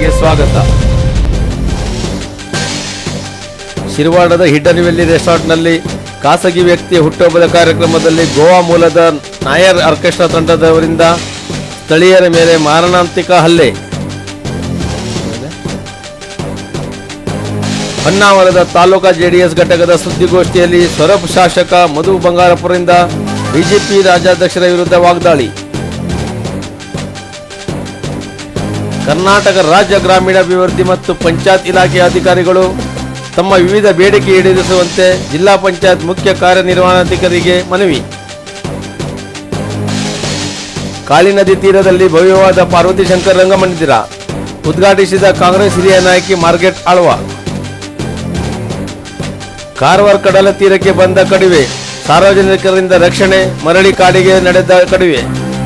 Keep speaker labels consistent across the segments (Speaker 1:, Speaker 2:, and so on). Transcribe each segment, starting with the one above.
Speaker 1: ನ್ಯೂಸ್ಗೆ ಸ್ವಾಗತ ಶಿರವಾಡದ hidden valley ರೆಸಾರ್ಟ್ನಲ್ಲಿ ಖಾಸಗಿ ವ್ಯಕ್ತಿಯ ಹುಟ್ಟುಹಬ್ಬದ ಕಾರ್ಯಕ್ರಮದಲ್ಲಿ ಗೋವಾ ಮೂಲದ ನಾಯರ್ ಆರ್ಕೆಸ್ಟ್ರಾ ತಂಡದವರಿಂದ ಸ್ಥಳೀಯರ ಮೇಲೆ ಮಾರಣಾಂತಿಕ ಹಲ್ಲೆ ಹೊನ್ನಾವರದ ತಾಲೂಕಾ ಜೆಡಿಎಸ್ ಘಟಕದ ಸುದ್ದಿಗೋಷ್ಠಿಯಲ್ಲಿ ಸೊರಬ್ ಶಾಸಕ ಮಧು ಬಂಗಾರಪುರದಿಂದ ಬಿಜೆಪಿ ರಾಜ್ಯಾಧ್ಯಕ್ಷರ ವಿರುದ್ಧ ವಾಗ್ದಾಳಿ ಕರ್ನಾಟಕ ರಾಜ್ಯ ಗ್ರಾಮೀಣಾಭಿವೃದ್ಧಿ ಮತ್ತು ಪಂಚಾಯತ್ ಇಲಾಖೆಯ ಅಧಿಕಾರಿಗಳು ತಮ್ಮ ವಿವಿಧ ಬೇಡಿಕೆ ಈಡೇರಿಸುವಂತೆ ಜಿಲ್ಲಾ ಪಂಚಾಯತ್ ಮುಖ್ಯ ಕಾರ್ಯನಿರ್ವಹಣಾಧಿಕಾರಿಗೆ ಮನವಿ ಕಾಳಿ ನದಿ ತೀರದಲ್ಲಿ ಭವ್ಯವಾದ ಪಾರ್ವತಿ ಶಂಕರ್ ರಂಗಮಂದಿರ ಉದ್ಘಾಟಿಸಿದ ಕಾಂಗ್ರೆಸ್ ಹಿರಿಯ ನಾಯಕಿ ಮಾರ್ಗೆಟ್ ಆಳ್ವ ಕಾರವಾರ ಕಡಲ ತೀರಕ್ಕೆ ಬಂದ ಕಡಿವೆ ಸಾರ್ವಜನಿಕರಿಂದ ರಕ್ಷಣೆ ಮರಳಿ ಕಾಡಿಗೆ ನಡೆದ ಕಡಿವೆ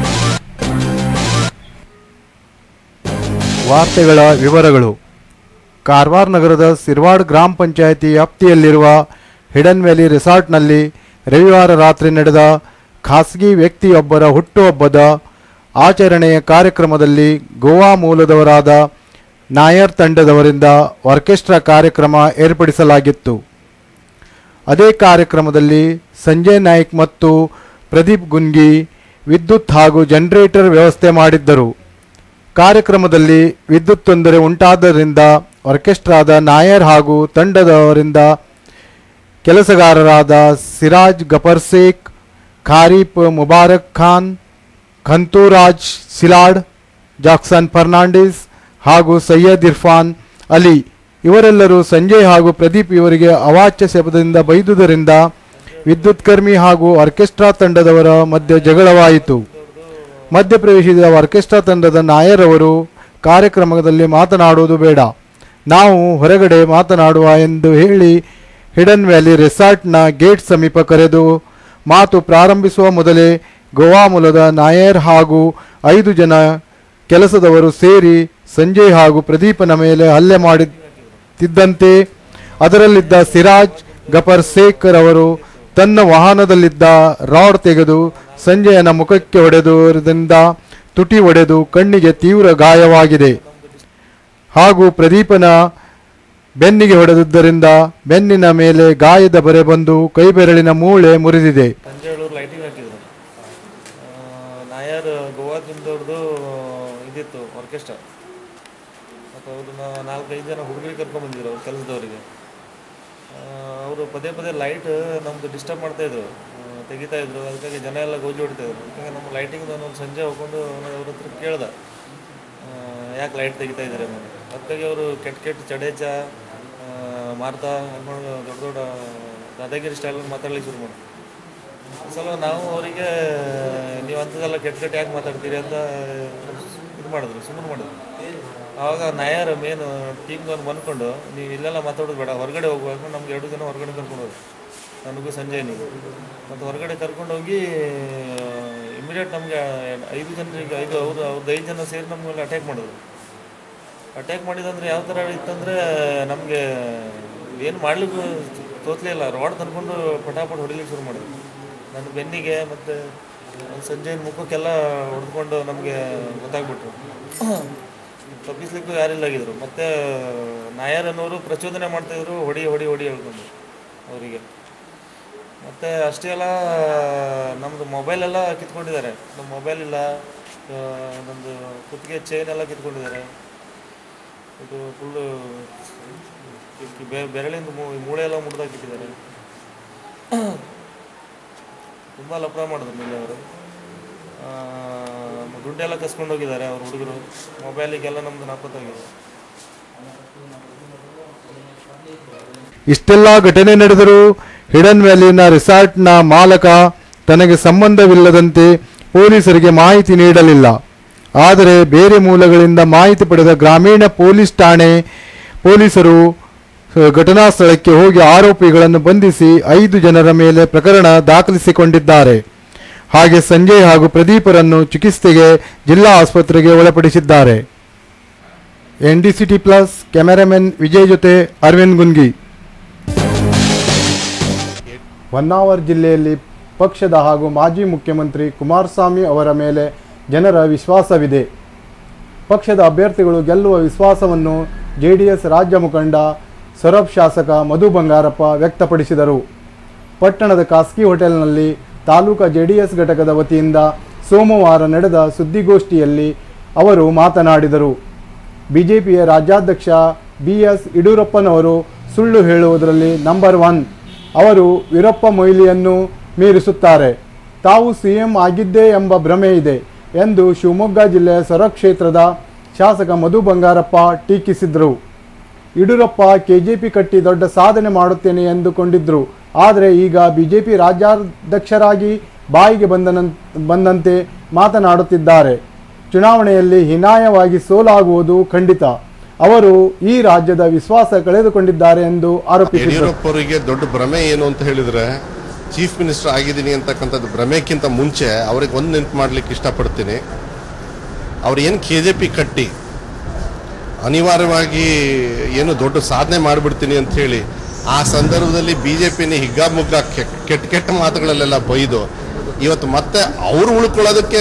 Speaker 2: ವಾರ್ತೆಗಳ ವಿವರಗಳು ಕಾರವಾರ ನಗರದ ಸಿರ್ವಾಡ್ ಗ್ರಾಮ ಪಂಚಾಯಿತಿ ವ್ಯಾಪ್ತಿಯಲ್ಲಿರುವ ಹಿಡನ್ ವ್ಯಾಲಿ ರೆಸಾರ್ಟ್ನಲ್ಲಿ ರವಿವಾರ ರಾತ್ರಿ ನಡೆದ ಖಾಸಗಿ ವ್ಯಕ್ತಿಯೊಬ್ಬರ ಹುಟ್ಟುಹಬ್ಬದ ಆಚರಣೆಯ ಕಾರ್ಯಕ್ರಮದಲ್ಲಿ ಗೋವಾ ಮೂಲದವರಾದ ನಾಯರ್ ತಂಡದವರಿಂದ ಆರ್ಕೆಸ್ಟ್ರಾ ಕಾರ್ಯಕ್ರಮ ಏರ್ಪಡಿಸಲಾಗಿತ್ತು ಅದೇ ಕಾರ್ಯಕ್ರಮದಲ್ಲಿ ಸಂಜಯ್ ನಾಯ್ಕ್ ಮತ್ತು ಪ್ರದೀಪ್ ಗುನ್ಗಿ ವಿದ್ಯುತ್ ಹಾಗೂ ಜನರೇಟರ್ ವ್ಯವಸ್ಥೆ ಮಾಡಿದ್ದರು ಕಾರ್ಯಕ್ರಮದಲ್ಲಿ ವಿದ್ಯುತ್ ತೊಂದರೆ ಉಂಟಾದ್ದರಿಂದ ಆರ್ಕೆಸ್ಟ್ರಾದ ನಾಯರ್ ಹಾಗೂ ತಂಡದವರಿಂದ ಕೆಲಸಗಾರರಾದ ಸಿರಾಜ್ ಗಫರ್ ಶೇಖ್ ಖಾರಿಫ್ ಮುಬಾರಕ್ ಖಾನ್ ಖಂತೂರಾಜ್ ಸಿಲಾಡ್ ಜಾಕ್ಸನ್ ಫರ್ನಾಂಡಿಸ್ ಹಾಗೂ ಸೈಯದ್ ಇರ್ಫಾನ್ ಅಲಿ ಇವರೆಲ್ಲರೂ ಸಂಜಯ್ ಹಾಗೂ ಪ್ರದೀಪ್ ಇವರಿಗೆ ಅವಾಚ್ಯ ಶಬ್ದದಿಂದ ಬೈದುದರಿಂದ ವಿದ್ಯುತ್ ಕರ್ಮಿ ಹಾಗೂ ಆರ್ಕೆಸ್ಟ್ರಾ ತಂಡದವರ ಮಧ್ಯೆ ಜಗಳವಾಯಿತು ಮಧ್ಯಪ್ರವೇಶಿಸಿದ ಆರ್ಕೆಸ್ಟ್ರಾ ತಂಡದ ನಾಯರ್ ಅವರು ಕಾರ್ಯಕ್ರಮದಲ್ಲಿ ಮಾತನಾಡುವುದು ಬೇಡ ನಾವು ಹೊರಗಡೆ ಮಾತನಾಡುವ ಎಂದು ಹೇಳಿ ಹಿಡನ್ ವ್ಯಾಲಿ ರೆಸಾರ್ಟ್ನ ಗೇಟ್ ಸಮೀಪ ಕರೆದು ಮಾತು ಪ್ರಾರಂಭಿಸುವ ಮೊದಲೇ ಗೋವಾ ಮೂಲದ ನಾಯರ್ ಹಾಗೂ ಐದು ಜನ ಕೆಲಸದವರು ಸೇರಿ ಸಂಜಯ್ ಹಾಗೂ ಪ್ರದೀಪನ ಮೇಲೆ ಹಲ್ಲೆ ಮಾಡುತ್ತಿದ್ದಂತೆ ಅದರಲ್ಲಿದ್ದ ಸಿರಾಜ್ ಗಫರ್ ಶೇಖರ್ ಅವರು ತನ್ನ ವಾಹನದಲ್ಲಿದ್ದ ರಾಡ್ ತೆಗೆದು ಸಂಜಯನ ಮುಖಕ್ಕೆ ಹೊಡೆದುದರಿಂದ ತುಟಿ ಒಡೆದು ಕಣ್ಣಿಗೆ ತೀವ್ರ ಗಾಯವಾಗಿದೆ ಹಾಗೂ ಪ್ರದೀಪನ ಬೆನ್ನಿಗೆ ಹೊಡೆದಿದ್ದರಿಂದ ಬೆನ್ನಿನ ಮೇಲೆ ಗಾಯದ ಬರೆ ಬಂದು ಕೈಬೆರಳಿನ ಮೂಳೆ ಮುರಿದಿದೆ
Speaker 3: ಸಂಜೆ ಹೇಳೋರು ಲೈಟಿಂಗ್ ಹಾಕಿದ್ರು ಆ, ನಾಯರ್ ಗೋವಾದಿಂದವ್ರದ್ದು ಇದಿತ್ತು ಆರ್ಕೆಸ್ಟ್ರಾ ಮತ್ತು ಅವ್ರನ್ನ ನಾಲ್ಕೈದು ಜನ ಹುಡುಗರಿಗೆ ಕರ್ಕೊಂಡ್ ಬಂದಿದ್ರು ಅವ್ರ ಕೆಲಸದವರಿಗೆ ಅವರು ಪದೇ ಪದೇ ಲೈಟ್ ನಮ್ದು ಡಿಸ್ಟರ್ಬ್ ಮಾಡ್ತಾಯಿದ್ರು ತೆಗಿತಾ ಇದ್ರು ಅದಕ್ಕಾಗಿ ಜನ ಎಲ್ಲ ಗೋಜಿ ಹೊಡಿತಾ ಇದ್ರು ಅದಕ್ಕಾಗಿ ನಮ್ಮ ಲೈಟಿಂಗ್ ಒಂದು ಸಂಜೆ ಹೋಗ್ಕೊಂಡು ಅವ್ರ ಹತ್ರ ಕೇಳ್ದೆ ಯಾಕೆ ಲೈಟ್ ತೆಗಿತಾ ಇದ್ದಾರೆ ಅನ್ನೋದು ಅದಕ್ಕಾಗಿ ಅವರು ಕೆಟ್ಟ ಕೆಟ್ಟ ಚಡೇಚ ಆ, ಮಾರ್ತಾ ಅನ್ಕೊಂಡು ದೊಡ್ಡ ದೊಡ್ಡ ದಾದಾಗಿರಿ ಸ್ಟೈಲಲ್ಲಿ ಮಾತಾಡ್ಲಿಕ್ಕೆ ಶುರು ಮಾಡಿ ಸಲ ನಾವು ಅವರಿಗೆ ನೀವು ಅಂಥದ್ದೆಲ್ಲ ಕೆಟ್ಟ ಕೆಟ್ಟ ಯಾಕೆ ಮಾತಾಡ್ತೀರಿ ಅಂತ ಇದು ಮಾಡಿದ್ರು ಸುಮ್ಮನೆ ಮಾಡಿದ್ರು ಆವಾಗ ನಾಯರ್ ಮೇನ್ ಟೀಮ್ದವ್ರು ಬಂದ್ಕೊಂಡು ನೀವು ಇಲ್ಲೆಲ್ಲ ಮಾತಾಡೋದು ಬೇಡ ಹೊರಗಡೆ ಹೋಗುವಾಗ ನಮ್ಗೆ ಎರಡು ಜನ ಹೊರಗಡೆ ಕರ್ಕೊಂಡು ಹೋದ್ರು ನನಗೂ ಸಂಜಯ್ನಿಗೂ ಮತ್ತು ಹೊರಗಡೆ ಕರ್ಕೊಂಡು ಹೋಗಿ ಇಮಿಡಿಯೇಟ್ ನಮಗೆ ಐದು ಜನರಿಗೆ ಐದು ಅವರು ಅವ್ರದ್ದು ಐದು ಜನ ಸೇರಿ ನಮ್ಗೆಲ್ಲ ಅಟ್ಯಾಕ್ ಮಾಡಿದ್ರು ಅಟ್ಯಾಕ್ ಮಾಡಿದಂದ್ರೆ ಯಾವ ಥರ ಇತ್ತಂದರೆ ನಮಗೆ ಏನು ಮಾಡ್ಲಿಕ್ಕೆ ತೋತ್ಲೇ ಇಲ್ಲ ರಾಡ್ ತಂದ್ಕೊಂಡು ಪಟಾಪಟ್ ಹೊಡಿಲಿಕ್ಕೆ ಶುರು ಮಾಡಿದ್ರು ನನ್ನ ಬೆನ್ನಿಗೆ ಮತ್ತು ಸಂಜೆಯ ಮುಖಕ್ಕೆಲ್ಲ ಹೊಡೆದ್ಕೊಂಡು ನಮಗೆ ಗೊತ್ತಾಗ್ಬಿಟ್ರು ತಪ್ಪಿಸ್ಲಿಕ್ಕೂ ಯಾರಿಲ್ಲಾಗಿದ್ರು ಮತ್ತು ನಾಯರ್ ಅನ್ನೋರು ಪ್ರಚೋದನೆ ಮಾಡ್ತಾಯಿದ್ರು ಹೊಡಿ ಹೊಡಿ ಹೊಡಿ ಹೇಳ್ಕೊಂಡು ಅವರಿಗೆ ಮತ್ತು ಅಷ್ಟೇ ಅಲ್ಲ ನಮ್ಮದು ಮೊಬೈಲೆಲ್ಲ ಕಿತ್ಕೊಂಡಿದ್ದಾರೆ ನಮ್ಮ ಮೊಬೈಲ್ ಇಲ್ಲ ಆ, ನಮ್ಮದು ಕುತ್ತಿಗೆ ಚೈನ್ ಎಲ್ಲ ಕಿತ್ಕೊಂಡಿದ್ದಾರೆ ಇದು ಫುಲ್ಲು ಬೆರಳಿಂದ ಮೂ- ಮೂಳೆ ಎಲ್ಲ ಮುರಿದಾಕಿಟ್ಟಿದ್ದಾರೆ ತುಂಬ ಲಪಡ ಮಾಡಿದ್ರು ಮೇಲೆ ಅವರು ದುಡ್ಡೆಲ್ಲ ಕಸ್ಕೊಂಡು ಹೋಗಿದ್ದಾರೆ ಅವ್ರ ಹುಡುಗರು ಮೊಬೈಲಿಗೆಲ್ಲ ನಮ್ಮದು ನಾಪತ್ತಾಗಿದೆ
Speaker 2: ಇಷ್ಟೆಲ್ಲ ಘಟನೆ ನಡೆದರೂ ಹಿಡನ್ ವ್ಯಾಲಿನ ರೆಸಾರ್ಟ್ನ ಮಾಲಕ ತನಗೆ ಸಂಬಂಧವಿಲ್ಲದಂತೆ ಪೊಲೀಸರಿಗೆ ಮಾಹಿತಿ ನೀಡಲಿಲ್ಲ ಆದರೆ ಬೇರೆ ಮೂಲಗಳಿಂದ ಮಾಹಿತಿ ಪಡೆದ ಗ್ರಾಮೀಣ ಪೊಲೀಸ್ ಠಾಣೆ ಪೊಲೀಸರು ಅಹ್, ಘಟನಾ ಸ್ಥಳಕ್ಕೆ ಹೋಗಿ ಆರೋಪಿಗಳನ್ನು ಬಂಧಿಸಿ ಐದು ಜನರ ಮೇಲೆ ಪ್ರಕರಣ ದಾಖಲಿಸಿಕೊಂಡಿದ್ದಾರೆ ಹಾಗೆ ಸಂಜಯ್ ಹಾಗೂ ಪ್ರದೀಪರನ್ನು ಚಿಕಿತ್ಸೆಗೆ ಜಿಲ್ಲಾ ಆಸ್ಪತ್ರೆಗೆ ಒಳಪಡಿಸಿದ್ದಾರೆ N D C T plus cameraman Vijay ಜೊತೆ ಅರವಿಂದ್ ಗುನ್ಗಿ ಹೊನ್ನಾವರ ಜಿಲ್ಲೆಯಲ್ಲಿ ಪಕ್ಷದ ಹಾಗೂ ಮಾಜಿ ಮುಖ್ಯಮಂತ್ರಿ ಕುಮಾರಸ್ವಾಮಿ ಅವರ ಮೇಲೆ ಜನರ ವಿಶ್ವಾಸವಿದೆ ಪಕ್ಷದ ಅಭ್ಯರ್ಥಿಗಳು ಗೆಲ್ಲುವ ವಿಶ್ವಾಸವನ್ನು ಜೆಡಿಎಸ್ ರಾಜ್ಯ ಮುಖಂಡ ಸೊರಬ್ ಶಾಸಕ ಮಧು ಬಂಗಾರಪ್ಪ ವ್ಯಕ್ತಪಡಿಸಿದರು ಪಟ್ಟಣದ ಖಾಸಗಿ ಹೋಟೆಲ್ನಲ್ಲಿ ತಾಲೂಕಾ ಜೆಡಿಎಸ್ ಘಟಕದ ವತಿಯಿಂದ ಸೋಮವಾರ ನಡೆದ ಸುದ್ದಿಗೋಷ್ಠಿಯಲ್ಲಿ ಅವರು ಮಾತನಾಡಿದರು ಬಿಜೆಪಿಯ ರಾಜ್ಯಾಧ್ಯಕ್ಷ ಬಿ ಎಸ್ ಯಡಿಯೂರಪ್ಪನವರು ಸುಳ್ಳು ಹೇಳುವುದರಲ್ಲಿ ನಂಬರ್ ಒನ್ ಅವರು ವೀರಪ್ಪ ಮೊಯ್ಲಿಯನ್ನು ಮೀರಿಸುತ್ತಾರೆ ತಾವು ಸಿಎಂ ಆಗಿದ್ದೇ ಎಂಬ ಭ್ರಮೆ ಇದೆ ಎಂದು ಶಿವಮೊಗ್ಗ ಜಿಲ್ಲೆಯ ಸೊರ ಕ್ಷೇತ್ರದ ಶಾಸಕ ಮಧು ಬಂಗಾರಪ್ಪ ಟೀಕಿಸಿದರು ಯಡಿಯೂರಪ್ಪ ಕೆಜೆಪಿ ಕಟ್ಟಿ ದೊಡ್ಡ ಸಾಧನೆ ಮಾಡುತ್ತೇನೆ ಎಂದುಕೊಂಡಿದ್ರು ಆದರೆ ಈಗ ಬಿಜೆಪಿ ರಾಜ್ಯಾಧ್ಯಕ್ಷರಾಗಿ ಬಾಯಿಗೆ ಬಂದನಂ ಬಂದಂತೆ ಮಾತನಾಡುತ್ತಿದ್ದಾರೆ ಚುನಾವಣೆಯಲ್ಲಿ ಹೀನಾಯವಾಗಿ ಸೋಲಾಗುವುದು ಖಂಡಿತ ಅವರು ಈ ರಾಜ್ಯದ ವಿಶ್ವಾಸ ಕಳೆದುಕೊಂಡಿದ್ದಾರೆ ಎಂದು ಆರೋಪಿಸಿದರು
Speaker 4: ಯಡಿಯೂರಪ್ಪ ಅವರಿಗೆ ದೊಡ್ಡ ಭ್ರಮೆ ಏನು ಅಂತ ಹೇಳಿದ್ರೆ ಚೀಫ್ ಮಿನಿಸ್ಟರ್ ಆಗಿದ್ದೀನಿ ಅಂತಕ್ಕಂಥದ್ದು ಭ್ರಮೆಕ್ಕಿಂತ ಮುಂಚೆ ಅವ್ರಿಗೆ ಒಂದು ನೆನ್ಪು ಮಾಡ್ಲಿಕ್ಕೆ ಇಷ್ಟಪಡ್ತೀನಿ ಅವ್ರು ಏನು ಕೆ ಜೆ ಪಿ ಕಟ್ಟಿ ಅನಿವಾರ್ಯವಾಗಿ ಏನು ದೊಡ್ಡ ಸಾಧನೆ ಮಾಡಿಬಿಡ್ತೀನಿ ಅಂತ ಹೇಳಿ ಆ ಸಂದರ್ಭದಲ್ಲಿ ಬಿ ಜೆ ಪಿನ ಹಿಗ್ಗಾಮುಗ್ಗ ಕೆಟ್ಟ ಕೆಟ್ಟ ಮಾತುಗಳಲ್ಲೆಲ್ಲ ಬೈದು ಇವತ್ತು ಮತ್ತೆ ಅವರು ಉಳ್ಕೊಳ್ಳೋದಕ್ಕೆ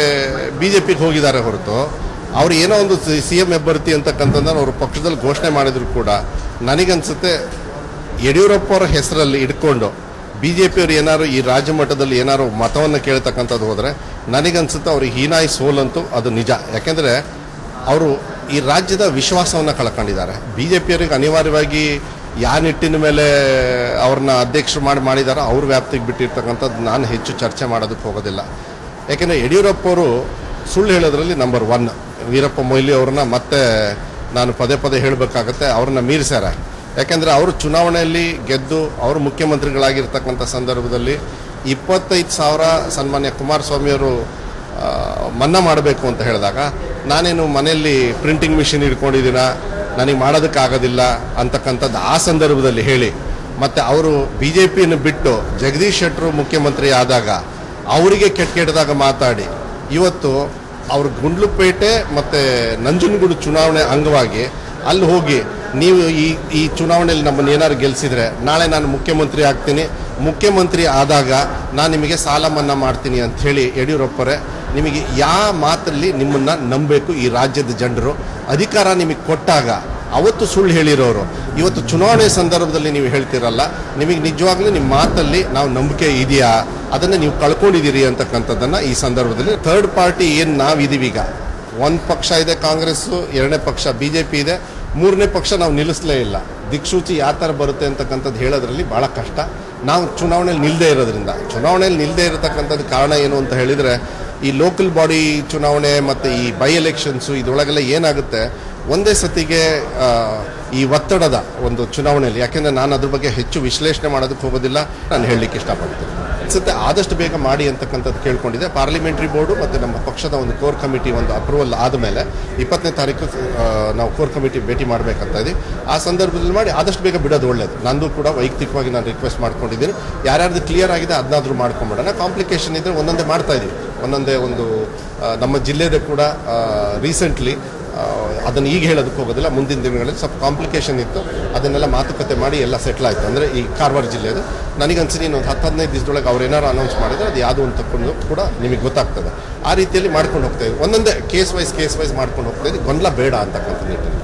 Speaker 4: ಬಿ ಜೆ ಪಿಗೆ ಹೋಗಿದ್ದಾರೆ ಹೊರತು ಅವ್ರು ಏನೋ ಒಂದು ಸಿ ಎಂ ಅಭ್ಯರ್ಥಿ ಅಂತಕ್ಕಂಥದ್ದನ್ನು ಅವ್ರ ಪಕ್ಷದಲ್ಲಿ ಘೋಷಣೆ ಮಾಡಿದ್ರು ಕೂಡ ನನಗನ್ಸುತ್ತೆ ಯಡಿಯೂರಪ್ಪ ಅವರ ಹೆಸರಲ್ಲಿ ಇಟ್ಕೊಂಡು ಬಿ ಜೆ ಪಿಯವರು ಏನಾದ್ರು ಈ ರಾಜ್ಯ ಮಟ್ಟದಲ್ಲಿ ಏನಾದ್ರು ಮತವನ್ನು ಕೇಳ್ತಕ್ಕಂಥದ್ದು ಹೋದರೆ ನನಗನ್ಸುತ್ತೆ ಅವ್ರಿಗೆ ಹೀನಾಯಿ ಸೋಲಂತೂ ಅದು ನಿಜ ಯಾಕೆಂದರೆ ಅವರು ಈ ರಾಜ್ಯದ ವಿಶ್ವಾಸವನ್ನು ಕಳ್ಕೊಂಡಿದ್ದಾರೆ ಬಿ ಜೆ ಪಿಯವರಿಗೆ ಅನಿವಾರ್ಯವಾಗಿ ಯಾವ ನಿಟ್ಟಿನ ಮೇಲೆ ಅವ್ರನ್ನ ಅಧ್ಯಕ್ಷರು ಮಾಡಿ ಮಾಡಿದಾರೋ ಅವ್ರ ವ್ಯಾಪ್ತಿಗೆ ಬಿಟ್ಟಿರ್ತಕ್ಕಂಥದ್ದು ನಾನು ಹೆಚ್ಚು ಚರ್ಚೆ ಮಾಡೋದಕ್ಕೆ ಹೋಗೋದಿಲ್ಲ ಯಾಕೆಂದರೆ ಯಡಿಯೂರಪ್ಪ ಅವರು ಸುಳ್ಳು ಹೇಳೋದ್ರಲ್ಲಿ ನಂಬರ್ ಒನ್ ವೀರಪ್ಪ ಮೊಯ್ಲಿ ಅವ್ರನ್ನ ಮತ್ತೆ ನಾನು ಪದೇ ಪದೇ ಹೇಳಬೇಕಾಗತ್ತೆ ಅವ್ರನ್ನ ಮೀರಿಸ್ಯಾರ ಯಾಕೆಂದರೆ ಅವರು ಚುನಾವಣೆಯಲ್ಲಿ ಗೆದ್ದು ಅವರು ಮುಖ್ಯಮಂತ್ರಿಗಳಾಗಿರ್ತಕ್ಕಂಥ ಸಂದರ್ಭದಲ್ಲಿ ಇಪ್ಪತ್ತೈದು ಸಾವಿರ ಸನ್ಮಾನ್ಯ ಕುಮಾರಸ್ವಾಮಿಯವರು ಆ, ಮನ್ನಾ ಮಾಡಬೇಕು ಅಂತ ಹೇಳಿದಾಗ ನಾನೇನು ಮನೆಯಲ್ಲಿ ಪ್ರಿಂಟಿಂಗ್ ಮಿಷಿನ್ ಇಟ್ಕೊಂಡಿದ್ದೀನ ನನಗೆ ಮಾಡೋದಕ್ಕಾಗೋದಿಲ್ಲ ಅಂತಕ್ಕಂಥದ್ದು ಆ ಸಂದರ್ಭದಲ್ಲಿ ಹೇಳಿ ಮತ್ತು ಅವರು ಬಿ ಜೆ ಪಿಯನ್ನು ಬಿಟ್ಟು ಜಗದೀಶ್ ಶೆಟ್ಟರು ಮುಖ್ಯಮಂತ್ರಿ ಆದಾಗ ಅವರಿಗೆ ಕೆಟ್ಟ ಕೆಟ್ಟದಾಗ ಮಾತಾಡಿ ಇವತ್ತು ಅವ್ರ ಗುಂಡ್ಲುಪೇಟೆ ಮತ್ತು ನಂಜನಗೂಡು ಚುನಾವಣೆ ಅಂಗವಾಗಿ ಅಲ್ಲಿ ಹೋಗಿ ನೀವು ಈ ಈ ಚುನಾವಣೆಯಲ್ಲಿ ನಮ್ಮನ್ನು ಏನಾದ್ರು ಗೆಲ್ಲಿಸಿದ್ರೆ ನಾಳೆ ನಾನು ಮುಖ್ಯಮಂತ್ರಿ ಆಗ್ತೀನಿ ಮುಖ್ಯಮಂತ್ರಿ ಆದಾಗ ನಾನು ನಿಮಗೆ ಸಾಲ ಮನ್ನಾ ಮಾಡ್ತೀನಿ ಅಂತ ಹೇಳಿ ಯಡಿಯೂರಪ್ಪರೇ ನಿಮಗೆ ಯಾವ ಮಾತಲ್ಲಿ ನಿಮ್ಮನ್ನು ನಂಬಬೇಕು ಈ ರಾಜ್ಯದ ಜನರು ಅಧಿಕಾರ ನಿಮಗೆ ಕೊಟ್ಟಾಗ ಅವತ್ತು ಸುಳ್ಳು ಹೇಳಿರೋರು ಇವತ್ತು ಚುನಾವಣೆ ಸಂದರ್ಭದಲ್ಲಿ ನೀವು ಹೇಳ್ತಿರಲ್ಲ ನಿಮಗೆ ನಿಜವಾಗ್ಲೂ ನಿಮ್ಮ ಮಾತಲ್ಲಿ ನಾವು ನಂಬಿಕೆ ಇದೆಯಾ ಅದನ್ನು ನೀವು ಕಳ್ಕೊಂಡಿದ್ದೀರಿ ಅಂತಕ್ಕಂಥದ್ದನ್ನು ಈ ಸಂದರ್ಭದಲ್ಲಿ ಥರ್ಡ್ ಪಾರ್ಟಿ ಏನು ನಾವಿದೀವಿ ಈಗ ಒಂದು ಪಕ್ಷ ಇದೆ ಕಾಂಗ್ರೆಸ್ಸು ಎರಡನೇ ಪಕ್ಷ ಬಿ ಜೆ ಪಿ ಇದೆ ಮೂರನೇ ಪಕ್ಷ ನಾವು ನಿಲ್ಲಿಸಲೇ ಇಲ್ಲ ದಿಕ್ಸೂಚಿ ಯಾವ ಥರ ಬರುತ್ತೆ ಅಂತಕ್ಕಂಥದ್ದು ಹೇಳೋದ್ರಲ್ಲಿ ಭಾಳ ಕಷ್ಟ ನಾವು ಚುನಾವಣೆಯಲ್ಲಿ ನಿಲ್ಲದೇ ಇರೋದ್ರಿಂದ ಚುನಾವಣೆಯಲ್ಲಿ ನಿಲ್ಲದೇ ಇರತಕ್ಕಂಥದ್ದು ಕಾರಣ ಏನು ಅಂತ ಹೇಳಿದರೆ ಈ ಲೋಕಲ್ ಬಾಡಿ ಚುನಾವಣೆ ಮತ್ತು ಈ ಬೈ ಎಲೆಕ್ಷನ್ಸು ಇದ್ರೊಳಗೆಲ್ಲ ಏನಾಗುತ್ತೆ ಒಂದೇ ಸತಿಗೆ ಆ, ಈ ಒತ್ತಡದ ಒಂದು ಚುನಾವಣೆಯಲ್ಲಿ ಯಾಕೆಂದರೆ ನಾನು ಅದ್ರ ಬಗ್ಗೆ ಹೆಚ್ಚು ವಿಶ್ಲೇಷಣೆ ಮಾಡೋದಕ್ಕೆ ಹೋಗೋದಿಲ್ಲ ನಾನು ಹೇಳಲಿಕ್ಕೆ ಇಷ್ಟಪಡ್ತೀನಿ ಅನ್ಸುತ್ತೆ ಆದಷ್ಟು ಬೇಗ ಮಾಡಿ ಅಂತಕ್ಕಂಥದ್ದು ಕೇಳ್ಕೊಂಡಿದೆ ಪಾರ್ಲಿಮೆಂಟ್ರಿ ಬೋರ್ಡು ಮತ್ತು ನಮ್ಮ ಪಕ್ಷದ ಒಂದು ಕೋರ್ ಕಮಿಟಿ ಒಂದು ಅಪ್ರೂವಲ್ ಆದಮೇಲೆ ಇಪ್ಪತ್ತನೇ ತಾರೀಕು ಆ, ನಾವು ಕೋರ್ ಕಮಿಟಿ ಭೇಟಿ ಮಾಡಬೇಕಂತ ಇದ್ದೀವಿ ಆ ಸಂದರ್ಭದಲ್ಲಿ ಮಾಡಿ ಆದಷ್ಟು ಬೇಗ ಬಿಡೋದು ಒಳ್ಳೇದು ನಂದು ಕೂಡ ವೈಯಕ್ತಿಕವಾಗಿ ನಾನು ರಿಕ್ವೆಸ್ಟ್ ಮಾಡ್ಕೊಂಡಿದ್ದೀನಿ ಯಾರ್ಯಾರ್ದು ಕ್ಲಿಯರ್ ಆಗಿದೆ ಅದನ್ನಾದ್ರೂ ಮಾಡ್ಕೊಂಬಿಡೋಣ ಕಾಂಪ್ಲಿಕೇಶನ್ ಇದ್ದರೆ ಒಂದೊಂದೇ ಮಾಡ್ತಾ ಇದ್ದೀವಿ ಒಂದೊಂದೇ ಒಂದು ಆ, ನಮ್ಮ ಜಿಲ್ಲೆದ ಕೂಡ ರೀಸೆಂಟ್ಲಿ ಅದನ್ನು ಈಗ ಹೇಳೋದಕ್ಕೆ ಹೋಗೋದಿಲ್ಲ ಮುಂದಿನ ದಿನಗಳಲ್ಲಿ ಸ್ವಲ್ಪ ಕಾಂಪ್ಲಿಕೇಶನ್ ಇತ್ತು ಅದನ್ನೆಲ್ಲ ಮಾತುಕತೆ ಮಾಡಿ ಎಲ್ಲ ಸೆಟ್ಲ್ ಆಯಿತು ಅಂದರೆ ಈ ಕಾರವಾರ ಜಿಲ್ಲೆದು ನನಗನ್ಸಿನಿ ಇನ್ನೊಂದು ಹತ್ತು ಹದಿನೈದು ದಿವಸದೊಳಗೆ ಅವ್ರು ಏನಾರು ಅನೌನ್ಸ್ ಮಾಡಿದ್ರೆ ಅದು ಯಾವುದು ಅಂತ ತಕೊಂಡು ಕೂಡ ನಿಮಗೆ ಗೊತ್ತಾಗ್ತದೆ ಆ ರೀತಿಯಲ್ಲಿ ಮಾಡ್ಕೊಂಡು ಹೋಗ್ತಾ ಇದ್ವಿ ಒಂದೊಂದೇ ಕೇಸ್ ವೈಸ್ ಕೇಸ್ ವೈಸ್ ಮಾಡ್ಕೊಂಡು ಹೋಗ್ತಾ ಇದ್ವಿ ಗೊಂದಲ ಬೇಡ ಅಂತಕ್ಕಂಥ ನಿಟ್ಟಿನಲ್ಲಿ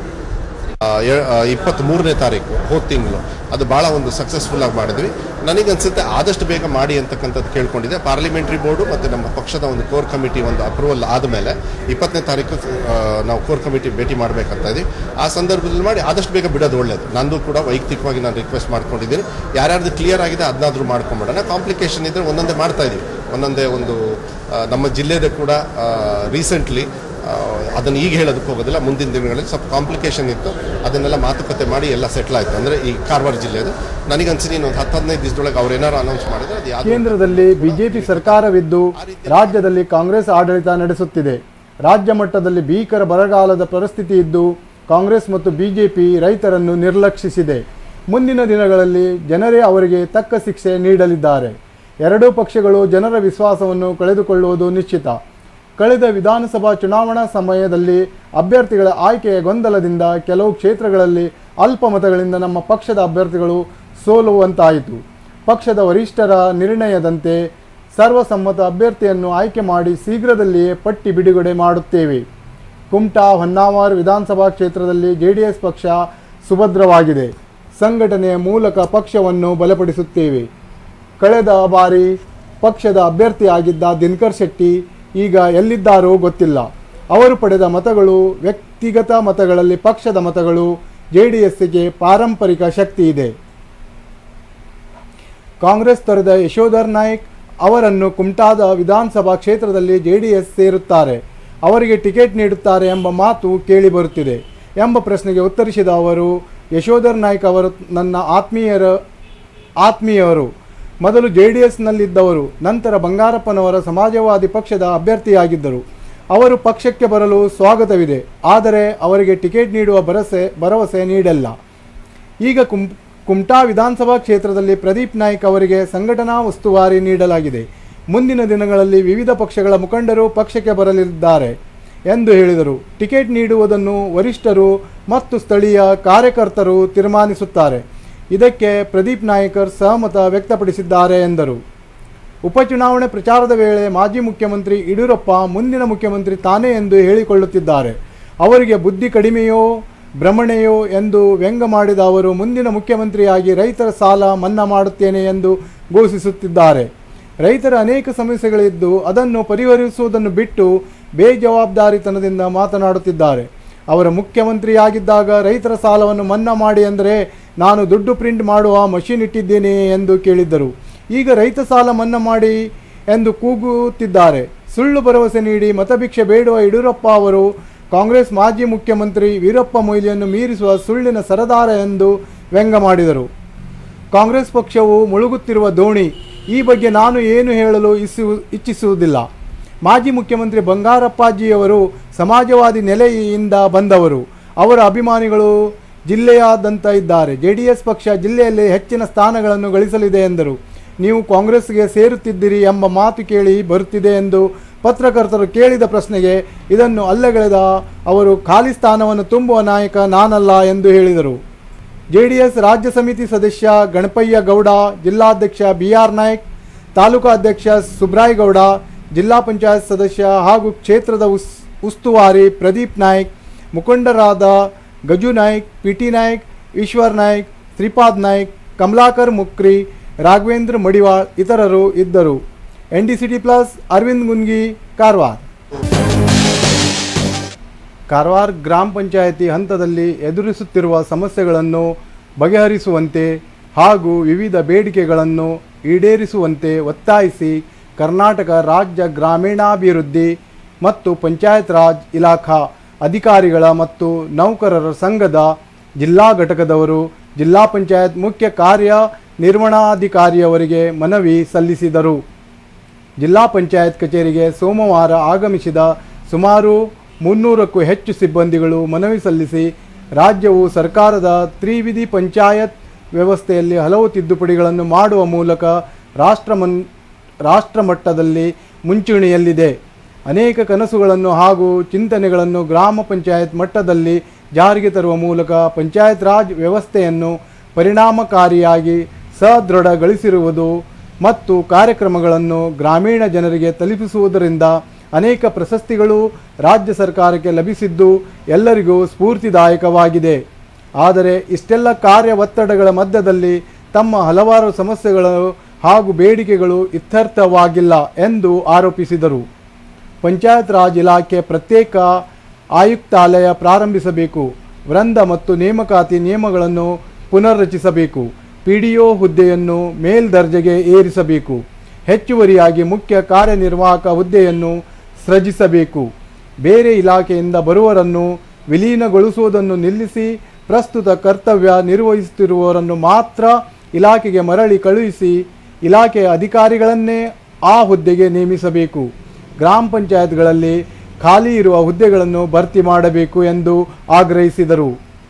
Speaker 4: ಇಪ್ಪತ್ತ್ ಮೂರನೇ ತಾರೀಕು ಹೋದ ತಿಂಗಳು ಅದು ಭಾಳ ಒಂದು ಸಕ್ಸಸ್ಫುಲ್ ಆಗಿ ಮಾಡಿದ್ವಿ ನನಗನ್ಸುತ್ತೆ ಆದಷ್ಟು ಬೇಗ ಮಾಡಿ ಅಂತಕ್ಕಂಥದ್ದು ಕೇಳ್ಕೊಂಡಿದೆ ಪಾರ್ಲಿಮೆಂಟ್ರಿ ಬೋರ್ಡು ಮತ್ತು ನಮ್ಮ ಪಕ್ಷದ ಒಂದು ಕೋರ್ ಕಮಿಟಿ ಒಂದು ಅಪ್ರೂವಲ್ ಆದಮೇಲೆ ಇಪ್ಪತ್ತನೇ ತಾರೀಕು ಆ, ನಾವು ಕೋರ್ ಕಮಿಟಿ ಭೇಟಿ ಮಾಡಬೇಕಂತ ಇದ್ದೀವಿ ಆ ಸಂದರ್ಭದಲ್ಲಿ ಮಾಡಿ ಆದಷ್ಟು ಬೇಗ ಬಿಡೋದು ಒಳ್ಳೇದು ನಂದು ಕೂಡ ವೈಯಕ್ತಿಕವಾಗಿ ನಾನು ರಿಕ್ವೆಸ್ಟ್ ಮಾಡ್ಕೊಂಡಿದ್ದೀನಿ ಯಾರ್ಯಾರ್ದು ಕ್ಲಿಯರ್ ಆಗಿದೆ ಅದನ್ನಾದ್ರೂ ಮಾಡ್ಕೊಂಬಿಡೋಣ ಕಾಂಪ್ಲಿಕೇಶನ್ ಇದ್ದರೆ ಒಂದೊಂದೇ ಮಾಡ್ತಾ ಇದ್ದೀವಿ ಒಂದೊಂದೇ ಒಂದು ಆ, ನಮ್ಮ ಜಿಲ್ಲೆದ ಕೂಡ ರೀಸೆಂಟ್ಲಿ ಅದನ್ನು ಈಗ ಹೇಳೋದಕ್ಕೆ ಹೋಗೋದಿಲ್ಲ ಮುಂದಿನ ದಿನಗಳಲ್ಲಿ ಸ್ವಲ್ಪ ಕಾಂಪ್ಲಿಕೇಶನ್ ಇತ್ತು ಅದನ್ನೆಲ್ಲ ಮಾತುಕತೆ ಮಾಡಿ ಎಲ್ಲ ಸೆಟ್ಲ್ ಆಯಿತು ಅಂದರೆ ಈ ಕಾರವಾರ ಜಿಲ್ಲೆದು ನನಗನ್ಸಿನಿ ಇನ್ನೊಂದು ಹತ್ತು ಹದಿನೈದು ದಿವಸದೊಳಗೆ ಅವ್ರು ಏನಾರು ಅನೌನ್ಸ್ ಮಾಡಿದ್ರೆ ಅದು ಯಾವುದು
Speaker 2: ಕೇಂದ್ರದಲ್ಲಿ ಬಿಜೆಪಿ ಸರ್ಕಾರವಿದ್ದು ರಾಜ್ಯದಲ್ಲಿ ಕಾಂಗ್ರೆಸ್ ಆಡಳಿತ ನಡೆಸುತ್ತಿದೆ ರಾಜ್ಯ ಮಟ್ಟದಲ್ಲಿ ಭೀಕರ ಬರಗಾಲದ ಪರಿಸ್ಥಿತಿ ಇದ್ದು ಕಾಂಗ್ರೆಸ್ ಮತ್ತು ಬಿಜೆಪಿ ರೈತರನ್ನು ನಿರ್ಲಕ್ಷಿಸಿದೆ ಮುಂದಿನ ದಿನಗಳಲ್ಲಿ ಜನರೇ ಅವರಿಗೆ ತಕ್ಕ ಶಿಕ್ಷೆ ನೀಡಲಿದ್ದಾರೆ ಎರಡೂ ಪಕ್ಷಗಳು ಜನರ ವಿಶ್ವಾಸವನ್ನು ಕಳೆದುಕೊಳ್ಳುವುದು ನಿಶ್ಚಿತ ಕಳೆದ ವಿಧಾನಸಭಾ ಚುನಾವಣಾ ಸಮಯದಲ್ಲಿ ಅಭ್ಯರ್ಥಿಗಳ ಆಯ್ಕೆಯ ಗೊಂದಲದಿಂದ ಕೆಲವು ಕ್ಷೇತ್ರಗಳಲ್ಲಿ ಅಲ್ಪ ಮತಗಳಿಂದ ನಮ್ಮ ಪಕ್ಷದ ಅಭ್ಯರ್ಥಿಗಳು ಸೋಲುವಂತಾಯಿತು ಪಕ್ಷದ ವರಿಷ್ಠರ ನಿರ್ಣಯದಂತೆ ಸರ್ವಸಮ್ಮತ ಅಭ್ಯರ್ಥಿಯನ್ನು ಆಯ್ಕೆ ಮಾಡಿ ಶೀಘ್ರದಲ್ಲಿಯೇ ಪಟ್ಟಿ ಬಿಡುಗಡೆ ಮಾಡುತ್ತೇವೆ ಕುಮಟಾ ಹೊನ್ನಾವರ್ ವಿಧಾನಸಭಾ ಕ್ಷೇತ್ರದಲ್ಲಿ ಜೆಡಿಎಸ್ ಪಕ್ಷ ಸುಭದ್ರವಾಗಿದೆ ಸಂಘಟನೆಯ ಮೂಲಕ ಪಕ್ಷವನ್ನು ಬಲಪಡಿಸುತ್ತೇವೆ ಕಳೆದ ಬಾರಿ ಪಕ್ಷದ ಅಭ್ಯರ್ಥಿಯಾಗಿದ್ದ ದಿನಕರ್ ಶೆಟ್ಟಿ ಈಗ ಎಲ್ಲಿದ್ದಾರೋ ಗೊತ್ತಿಲ್ಲ ಅವರು ಪಡೆದ ಮತಗಳು ವ್ಯಕ್ತಿಗತ ಮತಗಳಲ್ಲಿ ಪಕ್ಷದ ಮತಗಳು ಜೆಡಿಎಸ್ಗೆ ಪಾರಂಪರಿಕ ಶಕ್ತಿ ಇದೆ ಕಾಂಗ್ರೆಸ್ ತೊರೆದ ಯಶೋಧರ್ ನಾಯ್ಕ್ ಅವರನ್ನು ಕುಮಟಾದ ವಿಧಾನಸಭಾ ಕ್ಷೇತ್ರದಲ್ಲಿ ಜೆಡಿಎಸ್ ಸೇರುತ್ತಾರೆ ಅವರಿಗೆ ಟಿಕೆಟ್ ನೀಡುತ್ತಾರೆ ಎಂಬ ಮಾತು ಕೇಳಿಬರುತ್ತಿದೆ ಎಂಬ ಪ್ರಶ್ನೆಗೆ ಉತ್ತರಿಸಿದ ಅವರು ಯಶೋಧರ್ ನಾಯ್ಕ್ ಅವರು ನನ್ನ ಆತ್ಮೀಯರ ಆತ್ಮೀಯರು ಮೊದಲು ಜೆ ಡಿ ಎಸ್ನಲ್ಲಿದ್ದವರು ನಂತರ ಬಂಗಾರಪ್ಪನವರ ಸಮಾಜವಾದಿ ಪಕ್ಷದ ಅಭ್ಯರ್ಥಿಯಾಗಿದ್ದರು ಅವರು ಪಕ್ಷಕ್ಕೆ ಬರಲು ಸ್ವಾಗತವಿದೆ ಆದರೆ ಅವರಿಗೆ ಟಿಕೆಟ್ ನೀಡುವ ಭರವಸೆ ಭರವಸೆ ನೀಡಲ್ಲ ಈಗ ಕುಂ ಕುಮಟಾ ವಿಧಾನಸಭಾ ಕ್ಷೇತ್ರದಲ್ಲಿ ಪ್ರದೀಪ್ ನಾಯ್ಕ್ ಅವರಿಗೆ ಸಂಘಟನಾ ಉಸ್ತುವಾರಿ ನೀಡಲಾಗಿದೆ ಮುಂದಿನ ದಿನಗಳಲ್ಲಿ ವಿವಿಧ ಪಕ್ಷಗಳ ಮುಖಂಡರು ಪಕ್ಷಕ್ಕೆ ಬರಲಿದ್ದಾರೆ ಎಂದು ಹೇಳಿದರು ಟಿಕೆಟ್ ನೀಡುವುದನ್ನು ವರಿಷ್ಠರು ಮತ್ತು ಸ್ಥಳೀಯ ಕಾರ್ಯಕರ್ತರು ತೀರ್ಮಾನಿಸುತ್ತಾರೆ ಇದಕ್ಕೆ ಪ್ರದೀಪ್ ನಾಯ್ಕರ್ ಸಹಮತ ವ್ಯಕ್ತಪಡಿಸಿದ್ದಾರೆ ಎಂದರು ಉಪಚುನಾವಣೆ ಪ್ರಚಾರದ ವೇಳೆ ಮಾಜಿ ಮುಖ್ಯಮಂತ್ರಿ ಯಡಿಯೂರಪ್ಪ ಮುಂದಿನ ಮುಖ್ಯಮಂತ್ರಿ ತಾನೇ ಎಂದು ಹೇಳಿಕೊಳ್ಳುತ್ತಿದ್ದಾರೆ ಅವರಿಗೆ ಬುದ್ಧಿ ಕಡಿಮೆಯೋ ಭ್ರಮಣೆಯೋ ಎಂದು ವ್ಯಂಗ್ಯ ಮಾಡಿದ ಅವರು ಮುಂದಿನ ಮುಖ್ಯಮಂತ್ರಿಯಾಗಿ ರೈತರ ಸಾಲ ಮನ್ನಾ ಮಾಡುತ್ತೇನೆ ಎಂದು ಘೋಷಿಸುತ್ತಿದ್ದಾರೆ ರೈತರ ಅನೇಕ ಸಮಸ್ಯೆಗಳಿದ್ದು ಅದನ್ನು ಪರಿಹರಿಸುವುದನ್ನು ಬಿಟ್ಟು ಬೇಜವಾಬ್ದಾರಿತನದಿಂದ ಮಾತನಾಡುತ್ತಿದ್ದಾರೆ ಅವರ ಮುಖ್ಯಮಂತ್ರಿಯಾಗಿದ್ದಾಗ ರೈತರ ಸಾಲವನ್ನು ಮನ್ನಾ ಮಾಡಿ ಅಂದರೆ ನಾನು ದುಡ್ಡು ಪ್ರಿಂಟ್ ಮಾಡುವ ಮಷಿನ್ ಇಟ್ಟಿದ್ದೇನೆ ಎಂದು ಕೇಳಿದ್ದರು ಈಗ ರೈತ ಸಾಲ ಮನ್ನಾ ಮಾಡಿ ಎಂದು ಕೂಗುತ್ತಿದ್ದಾರೆ ಸುಳ್ಳು ಭರವಸೆ ನೀಡಿ ಮತಭಿಕ್ಷೆ ಬೇಡುವ ಯಡಿಯೂರಪ್ಪ ಅವರು ಕಾಂಗ್ರೆಸ್ ಮಾಜಿ ಮುಖ್ಯಮಂತ್ರಿ ವೀರಪ್ಪ ಮೊಯ್ಲಿಯನ್ನು ಮೀರಿಸುವ ಸುಳ್ಳಿನ ಸರದಾರ ಎಂದು ವ್ಯಂಗ್ಯ ಮಾಡಿದರು ಕಾಂಗ್ರೆಸ್ ಪಕ್ಷವು ಮುಳುಗುತ್ತಿರುವ ದೋಣಿ ಈ ಬಗ್ಗೆ ನಾನು ಏನು ಹೇಳಲು ಇಸ್ಸು ಇಚ್ಛಿಸುವುದಿಲ್ಲ ಮಾಜಿ ಮುಖ್ಯಮಂತ್ರಿ ಬಂಗಾರಪ್ಪಾಜಿಯವರು ಸಮಾಜವಾದಿ ನೆಲೆಯಿಂದ ಬಂದವರು ಅವರ ಅಭಿಮಾನಿಗಳು ಜಿಲ್ಲೆಯಾದ್ಯಂತ ಇದ್ದಾರೆ ಜೆ ಡಿ ಎಸ್ ಪಕ್ಷ ಜಿಲ್ಲೆಯಲ್ಲಿ ಹೆಚ್ಚಿನ ಸ್ಥಾನಗಳನ್ನು ಗಳಿಸಲಿದೆ ಎಂದರು ನೀವು ಕಾಂಗ್ರೆಸ್ಗೆ ಸೇರುತ್ತಿದ್ದೀರಿ ಎಂಬ ಮಾತು ಕೇಳಿ ಬರುತ್ತಿದೆ ಎಂದು ಪತ್ರಕರ್ತರು ಕೇಳಿದ ಪ್ರಶ್ನೆಗೆ ಇದನ್ನು ಅಲ್ಲಗೆಳೆದ ಅವರು ಖಾಲಿ ಸ್ಥಾನವನ್ನು ತುಂಬುವ ನಾಯಕ ನಾನಲ್ಲ ಎಂದು ಹೇಳಿದರು ಜೆಡಿಎಸ್ ರಾಜ್ಯ ಸಮಿತಿ ಸದಸ್ಯ ಗಣಪಯ್ಯ ಗೌಡ ಜಿಲ್ಲಾಧ್ಯಕ್ಷ ಬಿ ಆರ್ ನಾಯ್ಕ್ ತಾಲೂಕಾ ಅಧ್ಯಕ್ಷ ಸುಬ್ರಾಯ್ ಗೌಡ ಜಿಲ್ಲಾ ಪಂಚಾಯತ್ ಸದಸ್ಯ ಹಾಗೂ ಕ್ಷೇತ್ರದ ಉಸ್ ಉಸ್ತುವಾರಿ ಪ್ರದೀಪ್ ನಾಯ್ಕ್ ಮುಖಂಡರಾದ ಗಜು ನಾಯ್ಕ್ ಪಿ ಟಿ ನಾಯ್ಕ್ ಈಶ್ವರ್ ನಾಯ್ಕ್ ಶ್ರೀಪಾದ್ ನಾಯ್ಕ್ ಕಮಲಾಕರ್ ಮುಕ್ರಿ ರಾಘವೇಂದ್ರ ಮಡಿವಾಳ್ ಇತರರು ಇದ್ದರು N D C T plus Arvind Gungi Karwar Karwar ಗ್ರಾಮ ಪಂಚಾಯತಿ ಹಂತದಲ್ಲಿ ಎದುರಿಸುತ್ತಿರುವ ಸಮಸ್ಯೆಗಳನ್ನು ಬಗೆಹರಿಸುವಂತೆ ಹಾಗೂ ವಿವಿಧ ಬೇಡಿಕೆಗಳನ್ನು ಈಡೇರಿಸುವಂತೆ ಒತ್ತಾಯಿಸಿ ಕರ್ನಾಟಕ ರಾಜ್ಯ ಗ್ರಾಮೀಣಾಭಿವೃದ್ಧಿ ಮತ್ತು ಪಂಚಾಯತ್ ರಾಜ್ ಇಲಾಖಾ ಅಧಿಕಾರಿಗಳ ಮತ್ತು ನೌಕರರ ಸಂಘದ ಜಿಲ್ಲಾ ಘಟಕದವರು ಜಿಲ್ಲಾ ಪಂಚಾಯತ್ ಮುಖ್ಯ ಕಾರ್ಯ ನಿರ್ವಹಣಾಧಿಕಾರಿಯವರಿಗೆ ಮನವಿ ಸಲ್ಲಿಸಿದರು ಜಿಲ್ಲಾ ಪಂಚಾಯತ್ ಕಚೇರಿಗೆ ಸೋಮವಾರ ಆಗಮಿಸಿದ ಸುಮಾರು ಮುನ್ನೂರಕ್ಕೂ ಹೆಚ್ಚು ಸಿಬ್ಬಂದಿಗಳು ಮನವಿ ಸಲ್ಲಿಸಿ ರಾಜ್ಯವು ಸರ್ಕಾರದ ತ್ರಿವಿಧಿ ಪಂಚಾಯತ್ ವ್ಯವಸ್ಥೆಯಲ್ಲಿ ಹಲವು ತಿದ್ದುಪಡಿಗಳನ್ನು ಮಾಡುವ ಮೂಲಕ ರಾಷ್ಟ್ರಮನ್ ರಾಷ್ಟ್ರ ಮಟ್ಟದಲ್ಲಿ ಮುಂಚೂಣಿಯಲ್ಲಿದೆ ಅನೇಕ ಕನಸುಗಳನ್ನು ಹಾಗೂ ಚಿಂತನೆಗಳನ್ನು ಗ್ರಾಮ ಪಂಚಾಯತ್ ಮಟ್ಟದಲ್ಲಿ ಜಾರಿಗೆ ತರುವ ಮೂಲಕ ಪಂಚಾಯತ್ ರಾಜ್ ವ್ಯವಸ್ಥೆಯನ್ನು ಪರಿಣಾಮಕಾರಿಯಾಗಿ ಸದೃಢಗೊಳಿಸಿರುವುದು ಮತ್ತು ಕಾರ್ಯಕ್ರಮಗಳನ್ನು ಗ್ರಾಮೀಣ ಜನರಿಗೆ ತಲುಪಿಸುವುದರಿಂದ ಅನೇಕ ಪ್ರಶಸ್ತಿಗಳು ರಾಜ್ಯ ಸರ್ಕಾರಕ್ಕೆ ಲಭಿಸಿದ್ದು ಎಲ್ಲರಿಗೂ ಸ್ಫೂರ್ತಿದಾಯಕವಾಗಿದೆ ಆದರೆ ಇಷ್ಟೆಲ್ಲ ಕಾರ್ಯ ಒತ್ತಡಗಳ ಮಧ್ಯದಲ್ಲಿ ತಮ್ಮ ಹಲವಾರು ಸಮಸ್ಯೆಗಳು ಹಾಗೂ ಬೇಡಿಕೆಗಳು ಇತ್ಯರ್ಥವಾಗಿಲ್ಲ ಎಂದು ಆರೋಪಿಸಿದರು ಪಂಚಾಯತ್ ರಾಜ್ ಇಲಾಖೆ ಪ್ರತ್ಯೇಕ ಆಯುಕ್ತಾಲಯ ಪ್ರಾರಂಭಿಸಬೇಕು ವೃಂದ ಮತ್ತು ನೇಮಕಾತಿ ನಿಯಮಗಳನ್ನು ಪುನರ್ರಚಿಸಬೇಕು ಪಿ ಡಿ ಒ ಹುದ್ದೆಯನ್ನು ಮೇಲ್ದರ್ಜೆಗೆ ಏರಿಸಬೇಕು ಹೆಚ್ಚುವರಿಯಾಗಿ ಮುಖ್ಯ ಕಾರ್ಯನಿರ್ವಾಹಕ ಹುದ್ದೆಯನ್ನು ಸೃಜಿಸಬೇಕು ಬೇರೆ ಇಲಾಖೆಯಿಂದ ಬರುವವರನ್ನು ವಿಲೀನಗೊಳಿಸುವುದನ್ನು ನಿಲ್ಲಿಸಿ ಪ್ರಸ್ತುತ ಕರ್ತವ್ಯ ನಿರ್ವಹಿಸುತ್ತಿರುವವರನ್ನು ಮಾತ್ರ ಇಲಾಖೆಗೆ ಮರಳಿ ಕಳುಹಿಸಿ ಇಲಾಖೆಯ ಅಧಿಕಾರಿಗಳನ್ನೇ ಆ ಹುದ್ದೆಗೆ ನೇಮಿಸಬೇಕು ಗ್ರಾಮ ಪಂಚಾಯತ್ಗಳಲ್ಲಿ ಖಾಲಿ ಇರುವ ಹುದ್ದೆಗಳನ್ನು ಭರ್ತಿ ಮಾಡಬೇಕು ಎಂದು ಆಗ್ರಹಿಸಿದರು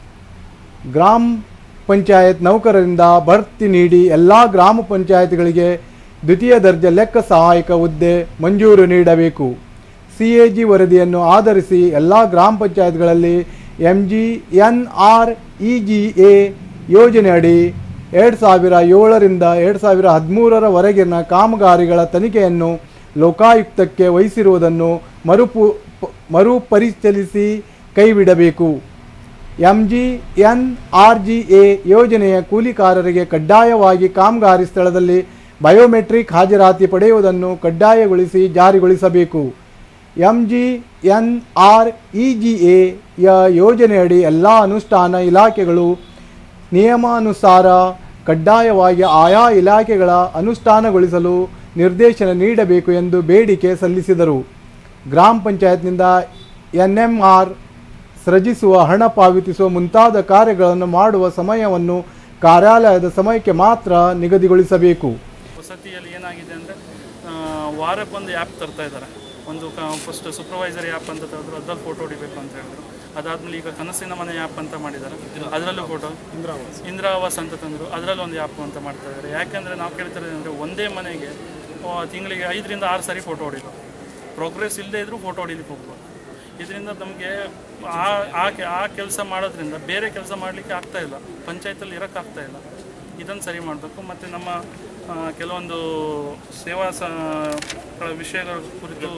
Speaker 2: ಗ್ರಾಮ ಪಂಚಾಯತ್ ನೌಕರರಿಂದ ಭರ್ತಿ ನೀಡಿ ಎಲ್ಲ ಗ್ರಾಮ ಪಂಚಾಯತ್ಗಳಿಗೆ ದ್ವಿತೀಯ ದರ್ಜೆ ಲೆಕ್ಕ ಸಹಾಯಕ ಹುದ್ದೆ ಮಂಜೂರು ನೀಡಬೇಕು ಸಿ ಎ ಜಿ ವರದಿಯನ್ನು ಆಧರಿಸಿ ಎಲ್ಲ ಗ್ರಾಮ ಪಂಚಾಯತ್ಗಳಲ್ಲಿ M G N R E G A ಯೋಜನೆ ಅಡಿ ಎರಡು ಸಾವಿರ ಏಳರಿಂದ ಎರಡು ಸಾವಿರ ಹದಿಮೂರರವರೆಗಿನ ಕಾಮಗಾರಿಗಳ ತನಿಖೆಯನ್ನು ಲೋಕಾಯುಕ್ತಕ್ಕೆ ವಹಿಸಿರುವುದನ್ನು ಮರುಪು ಪ- ಮರುಪರಿಶೀಲಿಸಿ ಕೈಬಿಡಬೇಕು MG N R G A ಯೋಜನೆಯ ಕೂಲಿಕಾರರಿಗೆ ಕಡ್ಡಾಯವಾಗಿ ಕಾಮಗಾರಿ ಸ್ಥಳದಲ್ಲಿ ಬಯೋಮೆಟ್ರಿಕ್ ಹಾಜರಾತಿ ಪಡೆಯುವುದನ್ನು ಕಡ್ಡಾಯಗೊಳಿಸಿ ಜಾರಿಗೊಳಿಸಬೇಕು MG N R E G A ಯ ಯೋಜನೆಯಡಿ ಎಲ್ಲ ಅನುಷ್ಠಾನ ಇಲಾಖೆಗಳು ನಿಯಮಾನುಸಾರ ಕಡ್ಡಾಯವಾಗಿ ಆಯಾ ಇಲಾಖೆಗಳ ಅನುಷ್ಠಾನಗೊಳಿಸಲು ನಿರ್ದೇಶನ ನೀಡಬೇಕು ಎಂದು ಬೇಡಿಕೆ ಸಲ್ಲಿಸಿದರು ಗ್ರಾಮ ಪಂಚಾಯತ್ನಿಂದ ಎನ್ ಎಂ ಆರ್ ಸೃಜಿಸುವ ಹಣ ಪಾವತಿಸುವ ಮುಂತಾದ ಕಾರ್ಯಗಳನ್ನು ಮಾಡುವ ಸಮಯವನ್ನು ಕಾರ್ಯಾಲಯದ ಸಮಯಕ್ಕೆ ಮಾತ್ರ ನಿಗದಿಗೊಳಿಸಬೇಕು
Speaker 5: ವಸತಿಯಲ್ಲಿ ಏನಾಗಿದೆ ಅಂದರೆ ವಾರಕ್ಕೊಂದು ಆ್ಯಪ್ ತರ್ತಾ ಇದ್ದಾರೆ ಒಂದು ಕ ಫಸ್ಟ್ ಸೂಪರ್ವೈಸರಿ ಆ್ಯಪ್ ಅಂತ ತೆಗೆದ್ರು ಅದ್ರಲ್ಲಿ ಫೋಟೋ ಹೊಡಿಬೇಕು ಅಂತ ಹೇಳಿದ್ರು ಅದಾದ್ಮೇಲೆ ಈಗ ಕನಸಿನ ಮನೆ ಆ್ಯಪ್ ಅಂತ ಮಾಡಿದ್ದಾರೆ ಅದರಲ್ಲೂ ಫೋಟೋ ಇಂದ್ರಾವಾಸ್ ಇಂದ್ರಾವಾಸ್ ಅಂತ ತಂದರು ಅದರಲ್ಲಿ ಒಂದು ಆ್ಯಪ್ ಅಂತ ಮಾಡ್ತಾ ಇದ್ದಾರೆ ಯಾಕೆಂದರೆ ನಾವು ಕೇಳ್ತಿರೋದು ಅಂದರೆ ಒಂದೇ ಮನೆಗೆ ಆ, ತಿಂಗಳಿಗೆ ಐದರಿಂದ ಆರು ಸಾರಿ ಫೋಟೋ ಹೊಡಿಬೇಕು ಪ್ರೋಗ್ರೆಸ್ ಇಲ್ಲದೆ ಇದ್ರೂ ಫೋಟೋ ಹೊಡಿಲಿಕ್ಕೆ ಹೋಗ್ಬೋದು ಇದರಿಂದ ನಮಗೆ ಆ ಆ ಕೆ- ಆ ಕೆಲಸ ಮಾಡೋದ್ರಿಂದ ಬೇರೆ ಕೆಲಸ ಮಾಡಲಿಕ್ಕೆ ಆಗ್ತಾ ಇಲ್ಲ ಪಂಚಾಯತಲ್ಲಿ ಇರೋಕ್ಕಾಗ್ತಾ ಇಲ್ಲ ಇದನ್ನು ಸರಿ ಮಾಡಬೇಕು ಮತ್ತು ನಮ್ಮ ಆ, ಕೆಲವೊಂದು ಸೇವಾ ಸ ಗಳ ವಿಷಯಗಳ ಕುರಿತು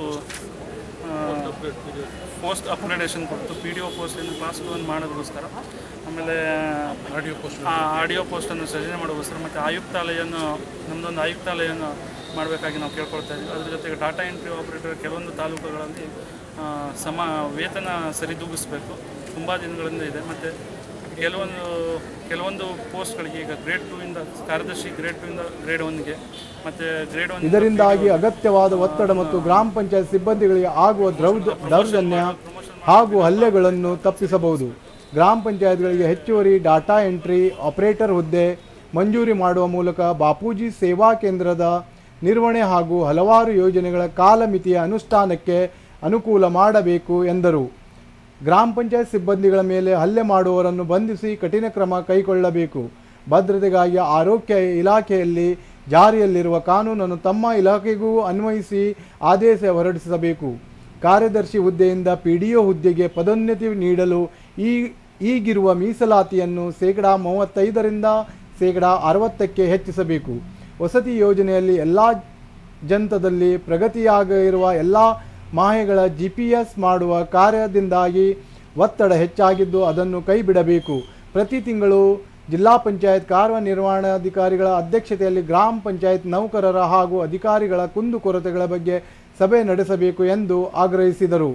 Speaker 5: ಪೋಸ್ಟ್ ಅಪ್ಗ್ರೇಡೇಷನ್ ಕುರಿತು ಪಿ ಡಿ ಒ ಪೋಸ್ಟನ್ನು ಕ್ಲಾಸ್ ಟು ಅನ್ನು ಮಾಡೋದಕ್ಕೋಸ್ಕರ ಆಮೇಲೆ ಆಡಿಯೋ ಪೋಸ್ಟ್ ಆಡಿಯೋ ಪೋಸ್ಟನ್ನು ಸೃಜನೆ ಮಾಡೋಕ್ಕೋಸ್ಕರ ಮತ್ತು ಆಯುಕ್ತಾಲಯನ ನಮ್ಮದೊಂದು ಆಯುಕ್ತಾಲಯನ ಮಾಡಬೇಕಾಗಿ ನಾವು ಕೇಳ್ಕೊಳ್ತಾ ಇದ್ದೀವಿ ಅದ್ರ ಜೊತೆಗೆ ಡಾಟಾ ಎಂಟ್ರಿ ಆಪರೇಟರ್ ಕೆಲವೊಂದು ತಾಲೂಕುಗಳಲ್ಲಿ ಆ, ಸಮ ವೇತನ ಸರಿದೂಗಿಸ್ಬೇಕು ತುಂಬ ದಿನಗಳಿಂದ ಇದೆ ಮತ್ತು ಕೆಲವೊಂದು ಕೆಲವೊಂದು ಪೋಸ್ಟ್ಗಳಿಗೆ ಈಗ ಗ್ರೇಡ್ ಟೂ ಇಂದ ಕಾರ್ಯದರ್ಶಿ ಗ್ರೇಡ್ ಟೂ ಇಂದ ಗ್ರೇಡ್ ಒನ್ಗೆ ಮತ್ತು ಗ್ರೇಡ್ ಒನ್
Speaker 2: ಇದರಿಂದಾಗಿ ಅಗತ್ಯವಾದ ಒತ್ತಡ ಮತ್ತು ಗ್ರಾಮ ಪಂಚಾಯತ್ ಸಿಬ್ಬಂದಿಗಳಿಗೆ ಆಗುವ ದ್ರೌಜ ದೌರ್ಜನ್ಯ ಹಾಗೂ ಹಲ್ಲೆಗಳನ್ನು ತಪ್ಪಿಸಬಹುದು ಗ್ರಾಮ ಪಂಚಾಯತ್ಗಳಿಗೆ ಹೆಚ್ಚುವರಿ ಡಾಟಾ ಎಂಟ್ರಿ ಆಪರೇಟರ್ ಹುದ್ದೆ ಮಂಜೂರಿ ಮಾಡುವ ಮೂಲಕ ಬಾಪೂಜಿ ಸೇವಾ ಕೇಂದ್ರದ ನಿರ್ವಹಣೆ ಹಾಗೂ ಹಲವಾರು ಯೋಜನೆಗಳ ಕಾಲಮಿತಿಯ ಅನುಷ್ಠಾನಕ್ಕೆ ಅನುಕೂಲ ಮಾಡಬೇಕು ಎಂದರು ಗ್ರಾಮ ಪಂಚಾಯತ್ ಸಿಬ್ಬಂದಿಗಳ ಮೇಲೆ ಹಲ್ಲೆ ಮಾಡುವವರನ್ನು ಬಂಧಿಸಿ ಕಠಿಣ ಕ್ರಮ ಕೈಗೊಳ್ಳಬೇಕು ಭದ್ರತೆಗಾಗಿ ಆರೋಗ್ಯ ಇಲಾಖೆಯಲ್ಲಿ ಜಾರಿಯಲ್ಲಿರುವ ಕಾನೂನನ್ನು ತಮ್ಮ ಇಲಾಖೆಗೂ ಅನ್ವಯಿಸಿ ಆದೇಶ ಹೊರಡಿಸಬೇಕು ಕಾರ್ಯದರ್ಶಿ ಹುದ್ದೆಯಿಂದ ಪಿ ಡಿ ಒ ಹುದ್ದೆಗೆ ಪದೋನ್ನತಿ ನೀಡಲು ಈ ಈಗಿರುವ ಮೀಸಲಾತಿಯನ್ನು ಶೇಕಡಾ ಮೂವತ್ತೈದರಿಂದ ಶೇಕಡಾ ಅರವತ್ತಕ್ಕೆ ಹೆಚ್ಚಿಸಬೇಕು ವಸತಿ ಯೋಜನೆಯಲ್ಲಿ ಎಲ್ಲ ಜಂತದಲ್ಲಿ ಪ್ರಗತಿಯಾಗಿರುವ ಎಲ್ಲ ಮಾಹೆಗಳ ಜಿ ಪಿ ಎಸ್ ಮಾಡುವ ಕಾರ್ಯದಿಂದಾಗಿ ಒತ್ತಡ ಹೆಚ್ಚಾಗಿದ್ದು ಅದನ್ನು ಕೈಬಿಡಬೇಕು ಪ್ರತಿ ತಿಂಗಳು ಜಿಲ್ಲಾ ಪಂಚಾಯತ್ ಕಾರ್ಯನಿರ್ವಹಣಾಧಿಕಾರಿಗಳ ಅಧ್ಯಕ್ಷತೆಯಲ್ಲಿ ಗ್ರಾಮ ಪಂಚಾಯತ್ ನೌಕರರ ಹಾಗೂ ಅಧಿಕಾರಿಗಳ ಕುಂದುಕೊರತೆಗಳ ಬಗ್ಗೆ ಸಭೆ ನಡೆಸಬೇಕು ಎಂದು ಆಗ್ರಹಿಸಿದರು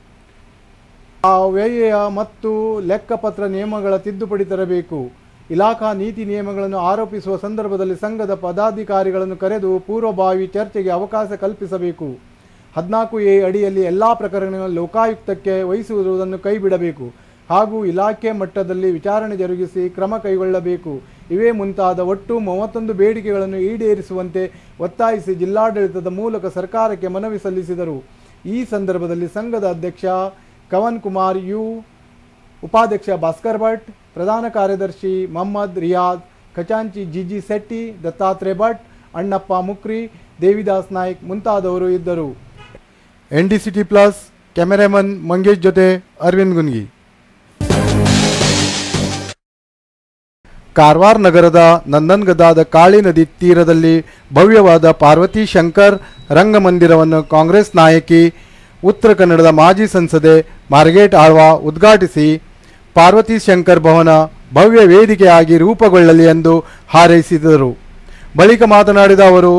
Speaker 2: ಆ ವ್ಯಯ ಮತ್ತು ಲೆಕ್ಕಪತ್ರ ನಿಯಮಗಳ ತಿದ್ದುಪಡಿ ತರಬೇಕು ಇಲಾಖಾ ನೀತಿ ನಿಯಮಗಳನ್ನು ಆರೋಪಿಸುವ ಸಂದರ್ಭದಲ್ಲಿ ಸಂಘದ ಪದಾಧಿಕಾರಿಗಳನ್ನು ಕರೆದು ಪೂರ್ವಭಾವಿ ಚರ್ಚೆಗೆ ಅವಕಾಶ ಕಲ್ಪಿಸಬೇಕು ಹದಿನಾಲ್ಕು ಎ ಅಡಿಯಲ್ಲಿ ಎಲ್ಲ ಪ್ರಕರಣಗಳನ್ನು ಲೋಕಾಯುಕ್ತಕ್ಕೆ ವಹಿಸುವುದನ್ನು ಕೈಬಿಡಬೇಕು ಹಾಗೂ ಇಲಾಖೆ ಮಟ್ಟದಲ್ಲಿ ವಿಚಾರಣೆ ಜರುಗಿಸಿ ಕ್ರಮ ಕೈಗೊಳ್ಳಬೇಕು ಇವೇ ಮುಂತಾದ ಒಟ್ಟು ಮೂವತ್ತೊಂದು ಬೇಡಿಕೆಗಳನ್ನು ಈಡೇರಿಸುವಂತೆ ಒತ್ತಾಯಿಸಿ ಜಿಲ್ಲಾಡಳಿತದ ಮೂಲಕ ಸರ್ಕಾರಕ್ಕೆ ಮನವಿ ಸಲ್ಲಿಸಿದರು ಈ ಸಂದರ್ಭದಲ್ಲಿ ಸಂಘದ ಅಧ್ಯಕ್ಷ ಕವನ್ ಕುಮಾರ್ ಯು ಉಪಾಧ್ಯಕ್ಷ ಭಾಸ್ಕರ್ ಭಟ್ ಪ್ರಧಾನ ಕಾರ್ಯದರ್ಶಿ ಮೊಹಮ್ಮದ್ ರಿಯಾದ್ ಖಚಾಂಚಿ ಜಿಜಿ ಶೆಟ್ಟಿ ದತ್ತಾತ್ರೇಯ ಭಟ್ ಅಣ್ಣಪ್ಪ ಮುಕ್ರಿ ದೇವಿದಾಸ್ ನಾಯ್ಕ್ ಮುಂತಾದವರು ಇದ್ದರು N D CT plus cameraman Mangesh ಜೊತೆ ಅರವಿಂದ್ ಗುನ್ಗಿ ಕಾರವಾರ ನಗರದ ನಂದನ್ಗದಾದ ಕಾಳಿ ನದಿ ತೀರದಲ್ಲಿ ಭವ್ಯವಾದ ಪಾರ್ವತಿ ಶಂಕರ್ ರಂಗಮಂದಿರವನ್ನು ಕಾಂಗ್ರೆಸ್ ನಾಯಕಿ ಉತ್ತರ ಕನ್ನಡದ ಮಾಜಿ ಸಂಸದೆ ಮಾರ್ಗೇಟ್ ಆಳ್ವ ಉದ್ಘಾಟಿಸಿ ಪಾರ್ವತಿ ಶಂಕರ್ ಭವನ ಭವ್ಯ ವೇದಿಕೆಯಾಗಿ ರೂಪುಗೊಳ್ಳಲಿ ಎಂದು ಹಾರೈಸಿದರು ಬಳಿಕ ಮಾತನಾಡಿದ ಅವರು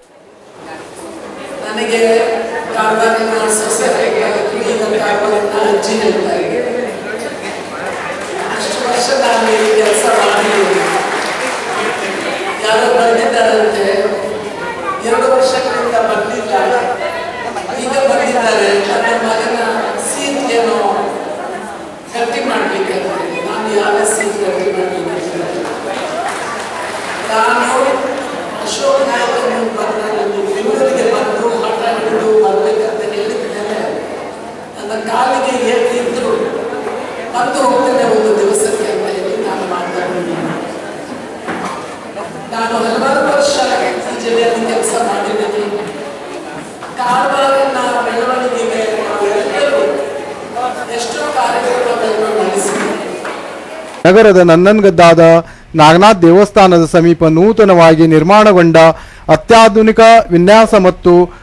Speaker 6: ನನಗೆ ಕಾರವಾರಿನ ಸೊಸೈಟಿಗೆ ಈಗ ಕಾರವಾರಿನ ಅಜ್ಜಿ ಹೇಳ್ತಾರೆ ಅಷ್ಟು ವರ್ಷ ನಾನು ಈ ಕೆಲಸ ಮಾಡಿದ್ದೀನಿ ಯಾರೋ ಬಂದಿದ್ದಾರಂತೆ ಎರಡು ವರ್ಷಗಳಿಂದ ಬಂದಿಲ್ಲ ಈಗ ಬಂದಿದ್ದಾರೆ ನನ್ನ ಮಗನ ಸೀಟ್ ಏನೋ ಗಟ್ಟಿ ಮಾಡಲಿಕ್ಕೆ ನಾನು ಯಾವ ಸೀಟ್ ಗಟ್ಟಿ ಮಾಡಲಿಕ್ಕೆ ನಾನು ಅಶೋಕ್ ನಾಯಕನು ಬಂದ ಬೆಂಗಳೂರಿಗೆ ಬಂದು ಹಠ ಹಿಡಿದು ಬರ್ಬೇಕಂತ ಹೇಳಿದ್ದೇನೆ ನನ್ನ ಕಾಲಿಗೆ ಏಟಿದ್ರು ಬಂದು ಹೋಗ್ತೇನೆ ಒಂದು ದಿವಸಕ್ಕೆ ಅಂತ ಹೇಳಿ ನಾನು ಮಾತಾಡಿದ್ದೀನಿ ನಾನು ಹಲವಾರು ವರ್ಷ ಈ ಜಿಲ್ಲೆಯಲ್ಲಿ ಕೆಲಸ ಮಾಡಿದ್ದೀನಿ ಕಾರವಾರಿನ ಬೆಳವಣಿಗೆಗೆ ನಾವೆಲ್ಲರೂ ಎಷ್ಟೋ ಕಾರ್ಯಕ್ರಮಗಳನ್ನು ನಡೆಸಿದ್ದೀವಿ
Speaker 2: ನಗರದ ನಂದನ್ಗದ್ದಾದ ನಾಗನಾಥ್ ದೇವಸ್ಥಾನದ ಸಮೀಪ ನೂತನವಾಗಿ ನಿರ್ಮಾಣಗೊಂಡ ಅತ್ಯಾಧುನಿಕ ವಿನ್ಯಾಸ ಮತ್ತು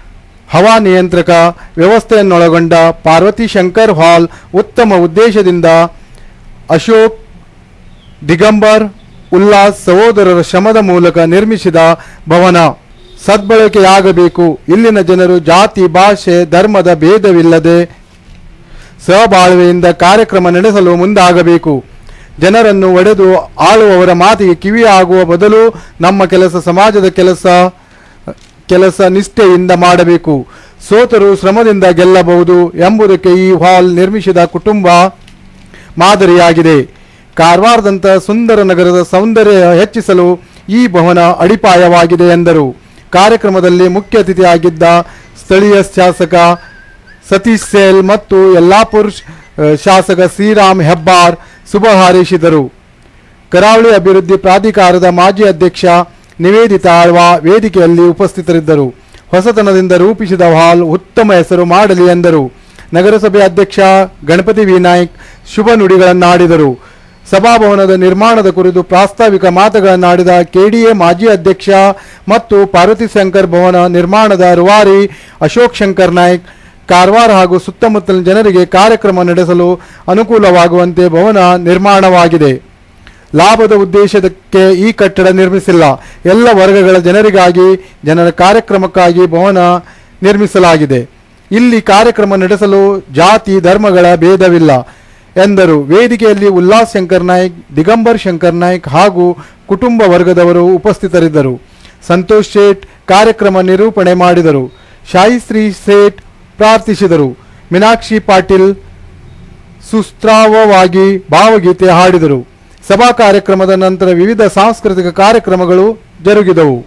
Speaker 2: ಹವಾ ನಿಯಂತ್ರಕ ವ್ಯವಸ್ಥೆಯನ್ನೊಳಗೊಂಡ ಪಾರ್ವತಿ ಶಂಕರ್ ಹಾಲ್ ಉತ್ತಮ ಉದ್ದೇಶದಿಂದ ಅಶೋಕ್ ದಿಗಂಬರ್ ಉಲ್ಲಾಸ್ ಸಹೋದರರ ಶ್ರಮದ ಮೂಲಕ ನಿರ್ಮಿಸಿದ ಭವನ ಸದ್ಬಳಕೆಯಾಗಬೇಕು ಇಲ್ಲಿನ ಜನರು ಜಾತಿ ಭಾಷೆ ಧರ್ಮದ ಭೇದವಿಲ್ಲದೆ ಸಹಬಾಳ್ವೆಯಿಂದ ಕಾರ್ಯಕ್ರಮ ನಡೆಸಲು ಮುಂದಾಗಬೇಕು ಜನರನ್ನು ಒಡೆದು ಆಳುವವರ ಮಾತಿಗೆ ಕಿವಿಯಾಗುವ ಬದಲು ನಮ್ಮ ಕೆಲಸ ಸಮಾಜದ ಕೆಲಸ ಕೆಲಸ ನಿಷ್ಠೆಯಿಂದ ಮಾಡಬೇಕು ಸೋತರು ಶ್ರಮದಿಂದ ಗೆಲ್ಲಬಹುದು ಎಂಬುದಕ್ಕೆ ಈ ಹಾಲ್ ನಿರ್ಮಿಸಿದ ಕುಟುಂಬ ಮಾದರಿಯಾಗಿದೆ ಕಾರವಾರದಂಥ ಸುಂದರ ನಗರದ ಸೌಂದರ್ಯ ಹೆಚ್ಚಿಸಲು ಈ ಭವನ ಅಡಿಪಾಯವಾಗಿದೆ ಎಂದರು ಕಾರ್ಯಕ್ರಮದಲ್ಲಿ ಮುಖ್ಯ ಅತಿಥಿಯಾಗಿದ್ದ ಸ್ಥಳೀಯ ಶಾಸಕ ಸತೀಶ್ ಸೇಲ್ ಮತ್ತು ಯಲ್ಲಾಪುರ್ ಅಹ್, ಶಾಸಕ ಶ್ರೀರಾಮ್ ಹೆಬ್ಬಾರ್ ಶುಭ ಹಾರೈಸಿದರು ಕರಾವಳಿ ಅಭಿವೃದ್ಧಿ ಪ್ರಾಧಿಕಾರದ ಮಾಜಿ ಅಧ್ಯಕ್ಷ ನಿವೇದಿತಾ ಆಳ್ವ ವೇದಿಕೆಯಲ್ಲಿ ಉಪಸ್ಥಿತರಿದ್ದರು ಹೊಸತನದಿಂದ ರೂಪಿಸಿದ ಹಾಲ್ ಉತ್ತಮ ಹೆಸರು ಮಾಡಲಿ ಎಂದರು ನಗರಸಭೆ ಅಧ್ಯಕ್ಷ ಗಣಪತಿ ವಿನಾಯಕ್ ಶುಭ ನುಡಿಗಳನ್ನಾಡಿದರು ಸಭಾಭವನದ ನಿರ್ಮಾಣದ ಕುರಿತು ಪ್ರಾಸ್ತಾವಿಕ ಮಾತುಗಳನ್ನಾಡಿದ ಕೆಡಿಎ ಮಾಜಿ ಅಧ್ಯಕ್ಷ ಮತ್ತು ಪಾರ್ವತಿ ಶಂಕರ್ ಭವನ ನಿರ್ಮಾಣದ ರೂವಾರಿ ಅಶೋಕ್ ಶಂಕರ್ ನಾಯ್ಕ್ ಕಾರವಾರ ಹಾಗೂ ಸುತ್ತಮುತ್ತಲಿನ ಜನರಿಗೆ ಕಾರ್ಯಕ್ರಮ ನಡೆಸಲು ಅನುಕೂಲವಾಗುವಂತೆ ಭವನ ನಿರ್ಮಾಣವಾಗಿದೆ ಲಾಭದ ಉದ್ದೇಶಕ್ಕೆ ಈ ಕಟ್ಟಡ ನಿರ್ಮಿಸಿಲ್ಲ ಎಲ್ಲ ವರ್ಗಗಳ ಜನರಿಗಾಗಿ ಜನರ ಕಾರ್ಯಕ್ರಮಕ್ಕಾಗಿ ಭವನ ನಿರ್ಮಿಸಲಾಗಿದೆ ಇಲ್ಲಿ ಕಾರ್ಯಕ್ರಮ ನಡೆಸಲು ಜಾತಿ ಧರ್ಮಗಳ ಭೇದವಿಲ್ಲ ಎಂದರು ವೇದಿಕೆಯಲ್ಲಿ ಉಲ್ಲಾಸ್ ಶಂಕರ್ ನಾಯ್ಕ್ ದಿಗಂಬರ್ ಶಂಕರ್ ನಾಯ್ಕ್ ಹಾಗೂ ಕುಟುಂಬ ವರ್ಗದವರು ಉಪಸ್ಥಿತರಿದ್ದರು ಸಂತೋಷ್ ಶೇಟ್ ಕಾರ್ಯಕ್ರಮ ನಿರೂಪಣೆ ಮಾಡಿದರು ಶಾಯಿಶ್ರೀ ಸೇಠ್ ಪ್ರಾರ್ಥಿಸಿದರು ಮೀನಾಕ್ಷಿ ಪಾಟೀಲ್ ಸುಸ್ತ್ರಾವವಾಗಿ ಭಾವಗೀತೆ ಹಾಡಿದರು ಸಭಾ ಕಾರ್ಯಕ್ರಮದ ನಂತರ ವಿವಿಧ ಸಾಂಸ್ಕೃತಿಕ ಕಾರ್ಯಕ್ರಮಗಳು ಜರುಗಿದವು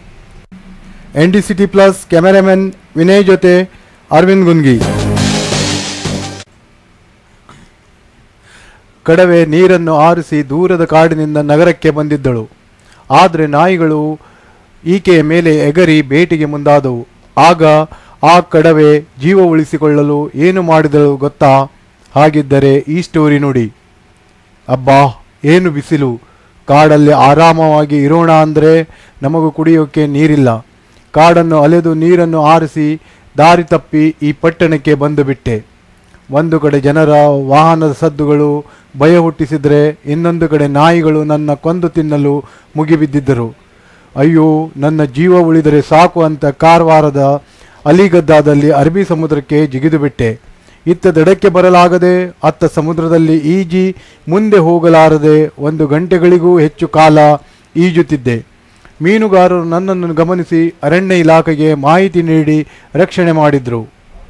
Speaker 2: N D CT plus cameraman Vinay ಜೊತೆ ಅರವಿಂದ್ ಗುನ್ಗಿ ಕಡವೆ ನೀರನ್ನು ಆರಿಸಿ ದೂರದ ಕಾಡಿನಿಂದ ನಗರಕ್ಕೆ ಬಂದಿದ್ದಳು ಆದರೆ ನಾಯಿಗಳು ಈಕೆಯ ಮೇಲೆ ಎಗರಿ ಬೇಟೆಗೆ ಮುಂದಾದವು ಆಗ ಆ ಕಡವೆ ಜೀವ ಉಳಿಸಿಕೊಳ್ಳಲು ಏನು ಮಾಡಿದಳು ಗೊತ್ತಾ ಹಾಗಿದ್ದರೆ ಈ ಸ್ಟೋರಿ ನೋಡಿ ಅಬ್ಬಾ ಏನು ಬಿಸಿಲು ಕಾಡಲ್ಲಿ ಆರಾಮವಾಗಿ ಇರೋಣ ಅಂದರೆ ನಮಗೂ ಕುಡಿಯೋಕ್ಕೆ ನೀರಿಲ್ಲ ಕಾಡನ್ನು ಅಲೆದು ನೀರನ್ನು ಆರಿಸಿ ದಾರಿ ತಪ್ಪಿ ಈ ಪಟ್ಟಣಕ್ಕೆ ಬಂದು ಬಿಟ್ಟೆ ಒಂದು ಕಡೆ ಜನರ ವಾಹನದ ಸದ್ದುಗಳು ಭಯ ಹುಟ್ಟಿಸಿದರೆ ಇನ್ನೊಂದು ಕಡೆ ನಾಯಿಗಳು ನನ್ನ ಕೊಂದು ತಿನ್ನಲು ಮುಗಿಬಿದ್ದಿದ್ದರು ಅಯ್ಯೋ ನನ್ನ ಜೀವ ಉಳಿದರೆ ಸಾಕು ಅಂತ ಕಾರವಾರದ ಅಲಿಗದ್ದಾದಲ್ಲಿ ಅರಬ್ಬಿ ಸಮುದ್ರಕ್ಕೆ ಜಿಗಿದು ಬಿಟ್ಟೆ ಇತ್ತ ದಡಕ್ಕೆ ಬರಲಾಗದೆ ಅತ್ತ ಸಮುದ್ರದಲ್ಲಿ ಈಜಿ ಮುಂದೆ ಹೋಗಲಾರದೆ ಒಂದು ಗಂಟೆಗಳಿಗೂ ಹೆಚ್ಚು ಕಾಲ ಈಜುತ್ತಿದ್ದೆ ಮೀನುಗಾರರು ನನ್ನನ್ನು ಗಮನಿಸಿ ಅರಣ್ಯ ಇಲಾಖೆಗೆ ಮಾಹಿತಿ ನೀಡಿ ರಕ್ಷಣೆ ಮಾಡಿದ್ರು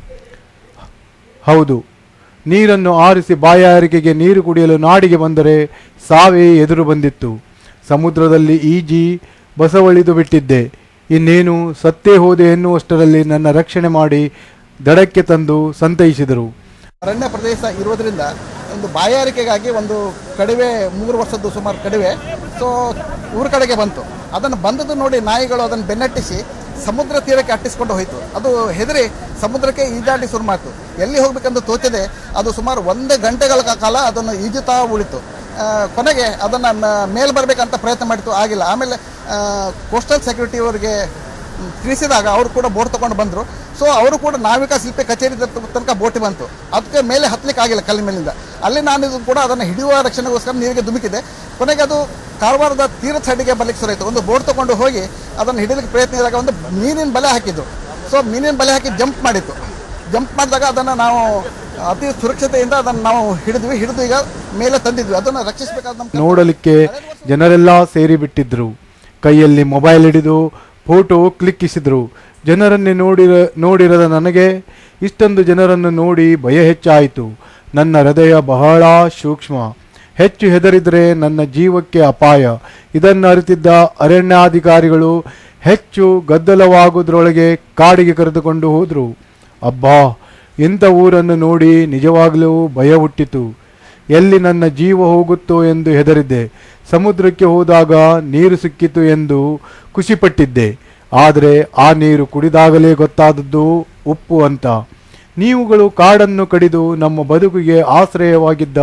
Speaker 2: ಹೌದು ನೀರನ್ನು ಆರಿಸಿ ಬಾಯಾರಿಕೆಗೆ ನೀರು ಕುಡಿಯಲು ನಾಡಿಗೆ ಬಂದರೆ ಸಾವೇ ಎದುರು ಬಂದಿತ್ತು ಸಮುದ್ರದಲ್ಲಿ ಈಜಿ ಬಸವಳಿದು ಬಿಟ್ಟಿದ್ದೆ ಇನ್ನೇನು ಸತ್ತೇ ಹೋದೆ ಎನ್ನುವಷ್ಟರಲ್ಲಿ ನನ್ನ ರಕ್ಷಣೆ ಮಾಡಿ ದಡಕ್ಕೆ ತಂದು ಸಂತೈಸಿದರು
Speaker 7: ಅರಣ್ಯ ಪ್ರದೇಶ ಇರೋದ್ರಿಂದ ಒಂದು ಬಾಯಾರಿಕೆಗಾಗಿ ಒಂದು ಕಡಿವೆ ಮೂರು ವರ್ಷದ್ದು ಸುಮಾರು ಕಡಿವೆ ಸೊ ಊರ ಕಡೆಗೆ ಬಂತು ಅದನ್ನು ಬಂದದ್ದು ನೋಡಿ ನಾಯಿಗಳು ಅದನ್ನು ಬೆನ್ನಟ್ಟಿಸಿ ಸಮುದ್ರ ತೀರಕ್ಕೆ ಅಟ್ಟಿಸ್ಕೊಂಡು ಹೋಯಿತು ಅದು ಹೆದರಿ ಸಮುದ್ರಕ್ಕೆ ಈಜಾಡಿ ಶುರು ಮಾಡ್ತು ಎಲ್ಲಿ ಹೋಗ್ಬೇಕಂತ ತೋಚದೆ ಅದು ಸುಮಾರು ಒಂದು ಗಂಟೆಗಳ ಕಾಲ ಅದನ್ನು ಈಜುತ್ತಾ ಉಳಿತು ಆ, ಕೊನೆಗೆ ಅದನ್ನು ಮೇಲ್ ಬರಬೇಕಂತ ಪ್ರಯತ್ನ ಮಾಡಿತು ಆಗಿಲ್ಲ ಆಮೇಲೆ ಕೋಸ್ಟಲ್ ಸೆಕ್ಯೂರಿಟಿ ಅವರಿಗೆ ಮ್, ತಿಳಿಸಿದಾಗ ಅವರು ಕೂಡ ಬೋಟ್ ತಗೊಂಡು ಬಂದರು ಸೊ ಅವರು ಕೂಡ ನಾವಿಕ ಶಿಲ್ಪಿ ಕಚೇರಿ ತ- ತನಕ ಬೋಟಿ ಬಂತು ಅದಕ್ಕೆ ಮೇಲೆ ಹತ್ತಲಿಕ್ಕೆ ಆಗಿಲ್ಲ ಕಲ್ಲಿನ ಮೇಲಿಂದ ಅಲ್ಲಿ ನಾನು ಇದು ಕೂಡ ಅದನ್ನು ಹಿಡಿಯುವ ರಕ್ಷಣೆಗೋಸ್ಕರ ನೀರಿಗೆ ಧುಮುಕಿದೆ ಕೊನೆಗೆ ಅದು ಕಾರವಾರದ ತೀರದ ಸೈಡಿಗೆ ಬರ್ಲಿಕ್ಕೆ ಶುರು ಆಯಿತು ಒಂದು ಬೋಟ್ ತಗೊಂಡು ಹೋಗಿ ಅದನ್ನು ಹಿಡಿಲಿಕ್ಕೆ ಪ್ರಯತ್ನ ಇದ್ದಾಗ ಒಂದು ಮೀನಿನ ಬಲೆ ಹಾಕಿದ್ದು ಸೊ ಮೀನಿನ ಬಲೆ ಹಾಕಿ ಜಂಪ್ ಮಾಡಿತ್ತು ಜಂಪ್ ಮಾಡಿದಾಗ ಅದನ್ನು ನಾವು ಅತಿ ಸುರಕ್ಷತೆಯಿಂದ ಅದನ್ನು ನಾವು ಹಿಡಿದ್ವಿ ಹಿಡಿದು ಈಗ ಮೇಲೆ ತಂದಿದ್ವಿ ಅದನ್ನು ರಕ್ಷಿಸಬೇಕಾದ ನಮ್ಮ ಕರ್ತವ್ಯ.
Speaker 2: ನೋಡಲಿಕ್ಕೆ ಜನರೆಲ್ಲ ಸೇರಿಬಿಟ್ಟಿದ್ರು ಕೈಯಲ್ಲಿ ಮೊಬೈಲ್ ಹಿಡಿದು ಫೋಟೋ ಕ್ಲಿಕ್ಕಿಸಿದ್ರು ಜನರನ್ನೇ ನೋಡಿರ ನೋಡಿರದ ನನಗೆ ಇಷ್ಟೊಂದು ಜನರನ್ನು ನೋಡಿ ಭಯ ಹೆಚ್ಚಾಯಿತು ನನ್ನ ಹೃದಯ ಬಹಳ ಸೂಕ್ಷ್ಮ ಹೆಚ್ಚು ಹೆದರಿದರೆ ನನ್ನ ಜೀವಕ್ಕೆ ಅಪಾಯ ಇದನ್ನು ಅರಿತಿದ್ದ ಅರಣ್ಯಾಧಿಕಾರಿಗಳು ಹೆಚ್ಚು ಗದ್ದಲವಾಗುವುದರೊಳಗೆ ಕಾಡಿಗೆ ಕರೆದುಕೊಂಡು ಹೋದರು ಅಬ್ಬಾ ಇಂಥ ಊರನ್ನು ನೋಡಿ ನಿಜವಾಗಲೂ ಭಯ ಹುಟ್ಟಿತು ಎಲ್ಲಿ ನನ್ನ ಜೀವ ಹೋಗುತ್ತೋ ಎಂದು ಹೆದರಿದ್ದೆ ಸಮುದ್ರಕ್ಕೆ ಹೋದಾಗ ನೀರು ಸಿಕ್ಕಿತು ಎಂದು ಖುಷಿಪಟ್ಟಿದ್ದೆ ಆದರೆ ಆ ನೀರು ಕುಡಿದಾಗಲೇ ಗೊತ್ತಾದದ್ದು ಉಪ್ಪು ಅಂತ ನೀವುಗಳು ಕಾಡನ್ನು ಕಡಿದು ನಮ್ಮ ಬದುಕಿಗೆ ಆಶ್ರಯವಾಗಿದ್ದ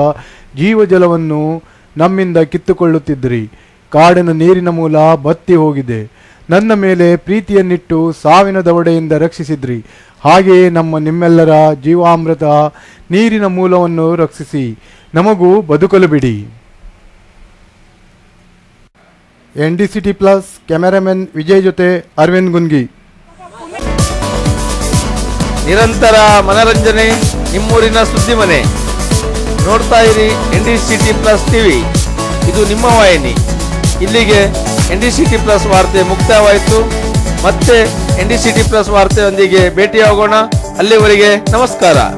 Speaker 2: ಜೀವಜಲವನ್ನು ನಮ್ಮಿಂದ ಕಿತ್ತುಕೊಳ್ಳುತ್ತಿದ್ದಿರಿ ಕಾಡಿನ ನೀರಿನ ಮೂಲ ಬತ್ತಿ ಹೋಗಿದೆ ನನ್ನ ಮೇಲೆ ಪ್ರೀತಿಯನ್ನಿಟ್ಟು ಸಾವಿನ ದವಡೆಯಿಂದ ರಕ್ಷಿಸಿದ್ರಿ ಹಾಗೆಯೇ ನಮ್ಮ ನಿಮ್ಮೆಲ್ಲರ ಜೀವಾಮೃತ ನೀರಿನ ಮೂಲವನ್ನು ರಕ್ಷಿಸಿ ನಮಗೂ ಬದುಕಲು ಬಿಡಿ N D C T plus cameraman Vijay ಜೊತೆ ಅರವಿಂದ್ ಗುನ್ಗಿ
Speaker 1: ನಿರಂತರ ಮನರಂಜನೆ ನಿಮ್ಮೂರಿನ ಸುದ್ದಿ ಮನೆ ನೋಡ್ತಾ ಇರಿ N D C T plus TV ಇದು ನಿಮ್ಮ ವಾಹಿನಿ ಇಲ್ಲಿಗೆ N D C T plus ವಾರ್ತೆ ಮುಕ್ತಾಯವಾಯಿತು ಮತ್ತೆ N D C T plus ವಾರ್ತೆಯೊಂದಿಗೆ ಭೇಟಿಯಾಗೋಣ ಅಲ್ಲಿವರೆಗೆ ನಮಸ್ಕಾರ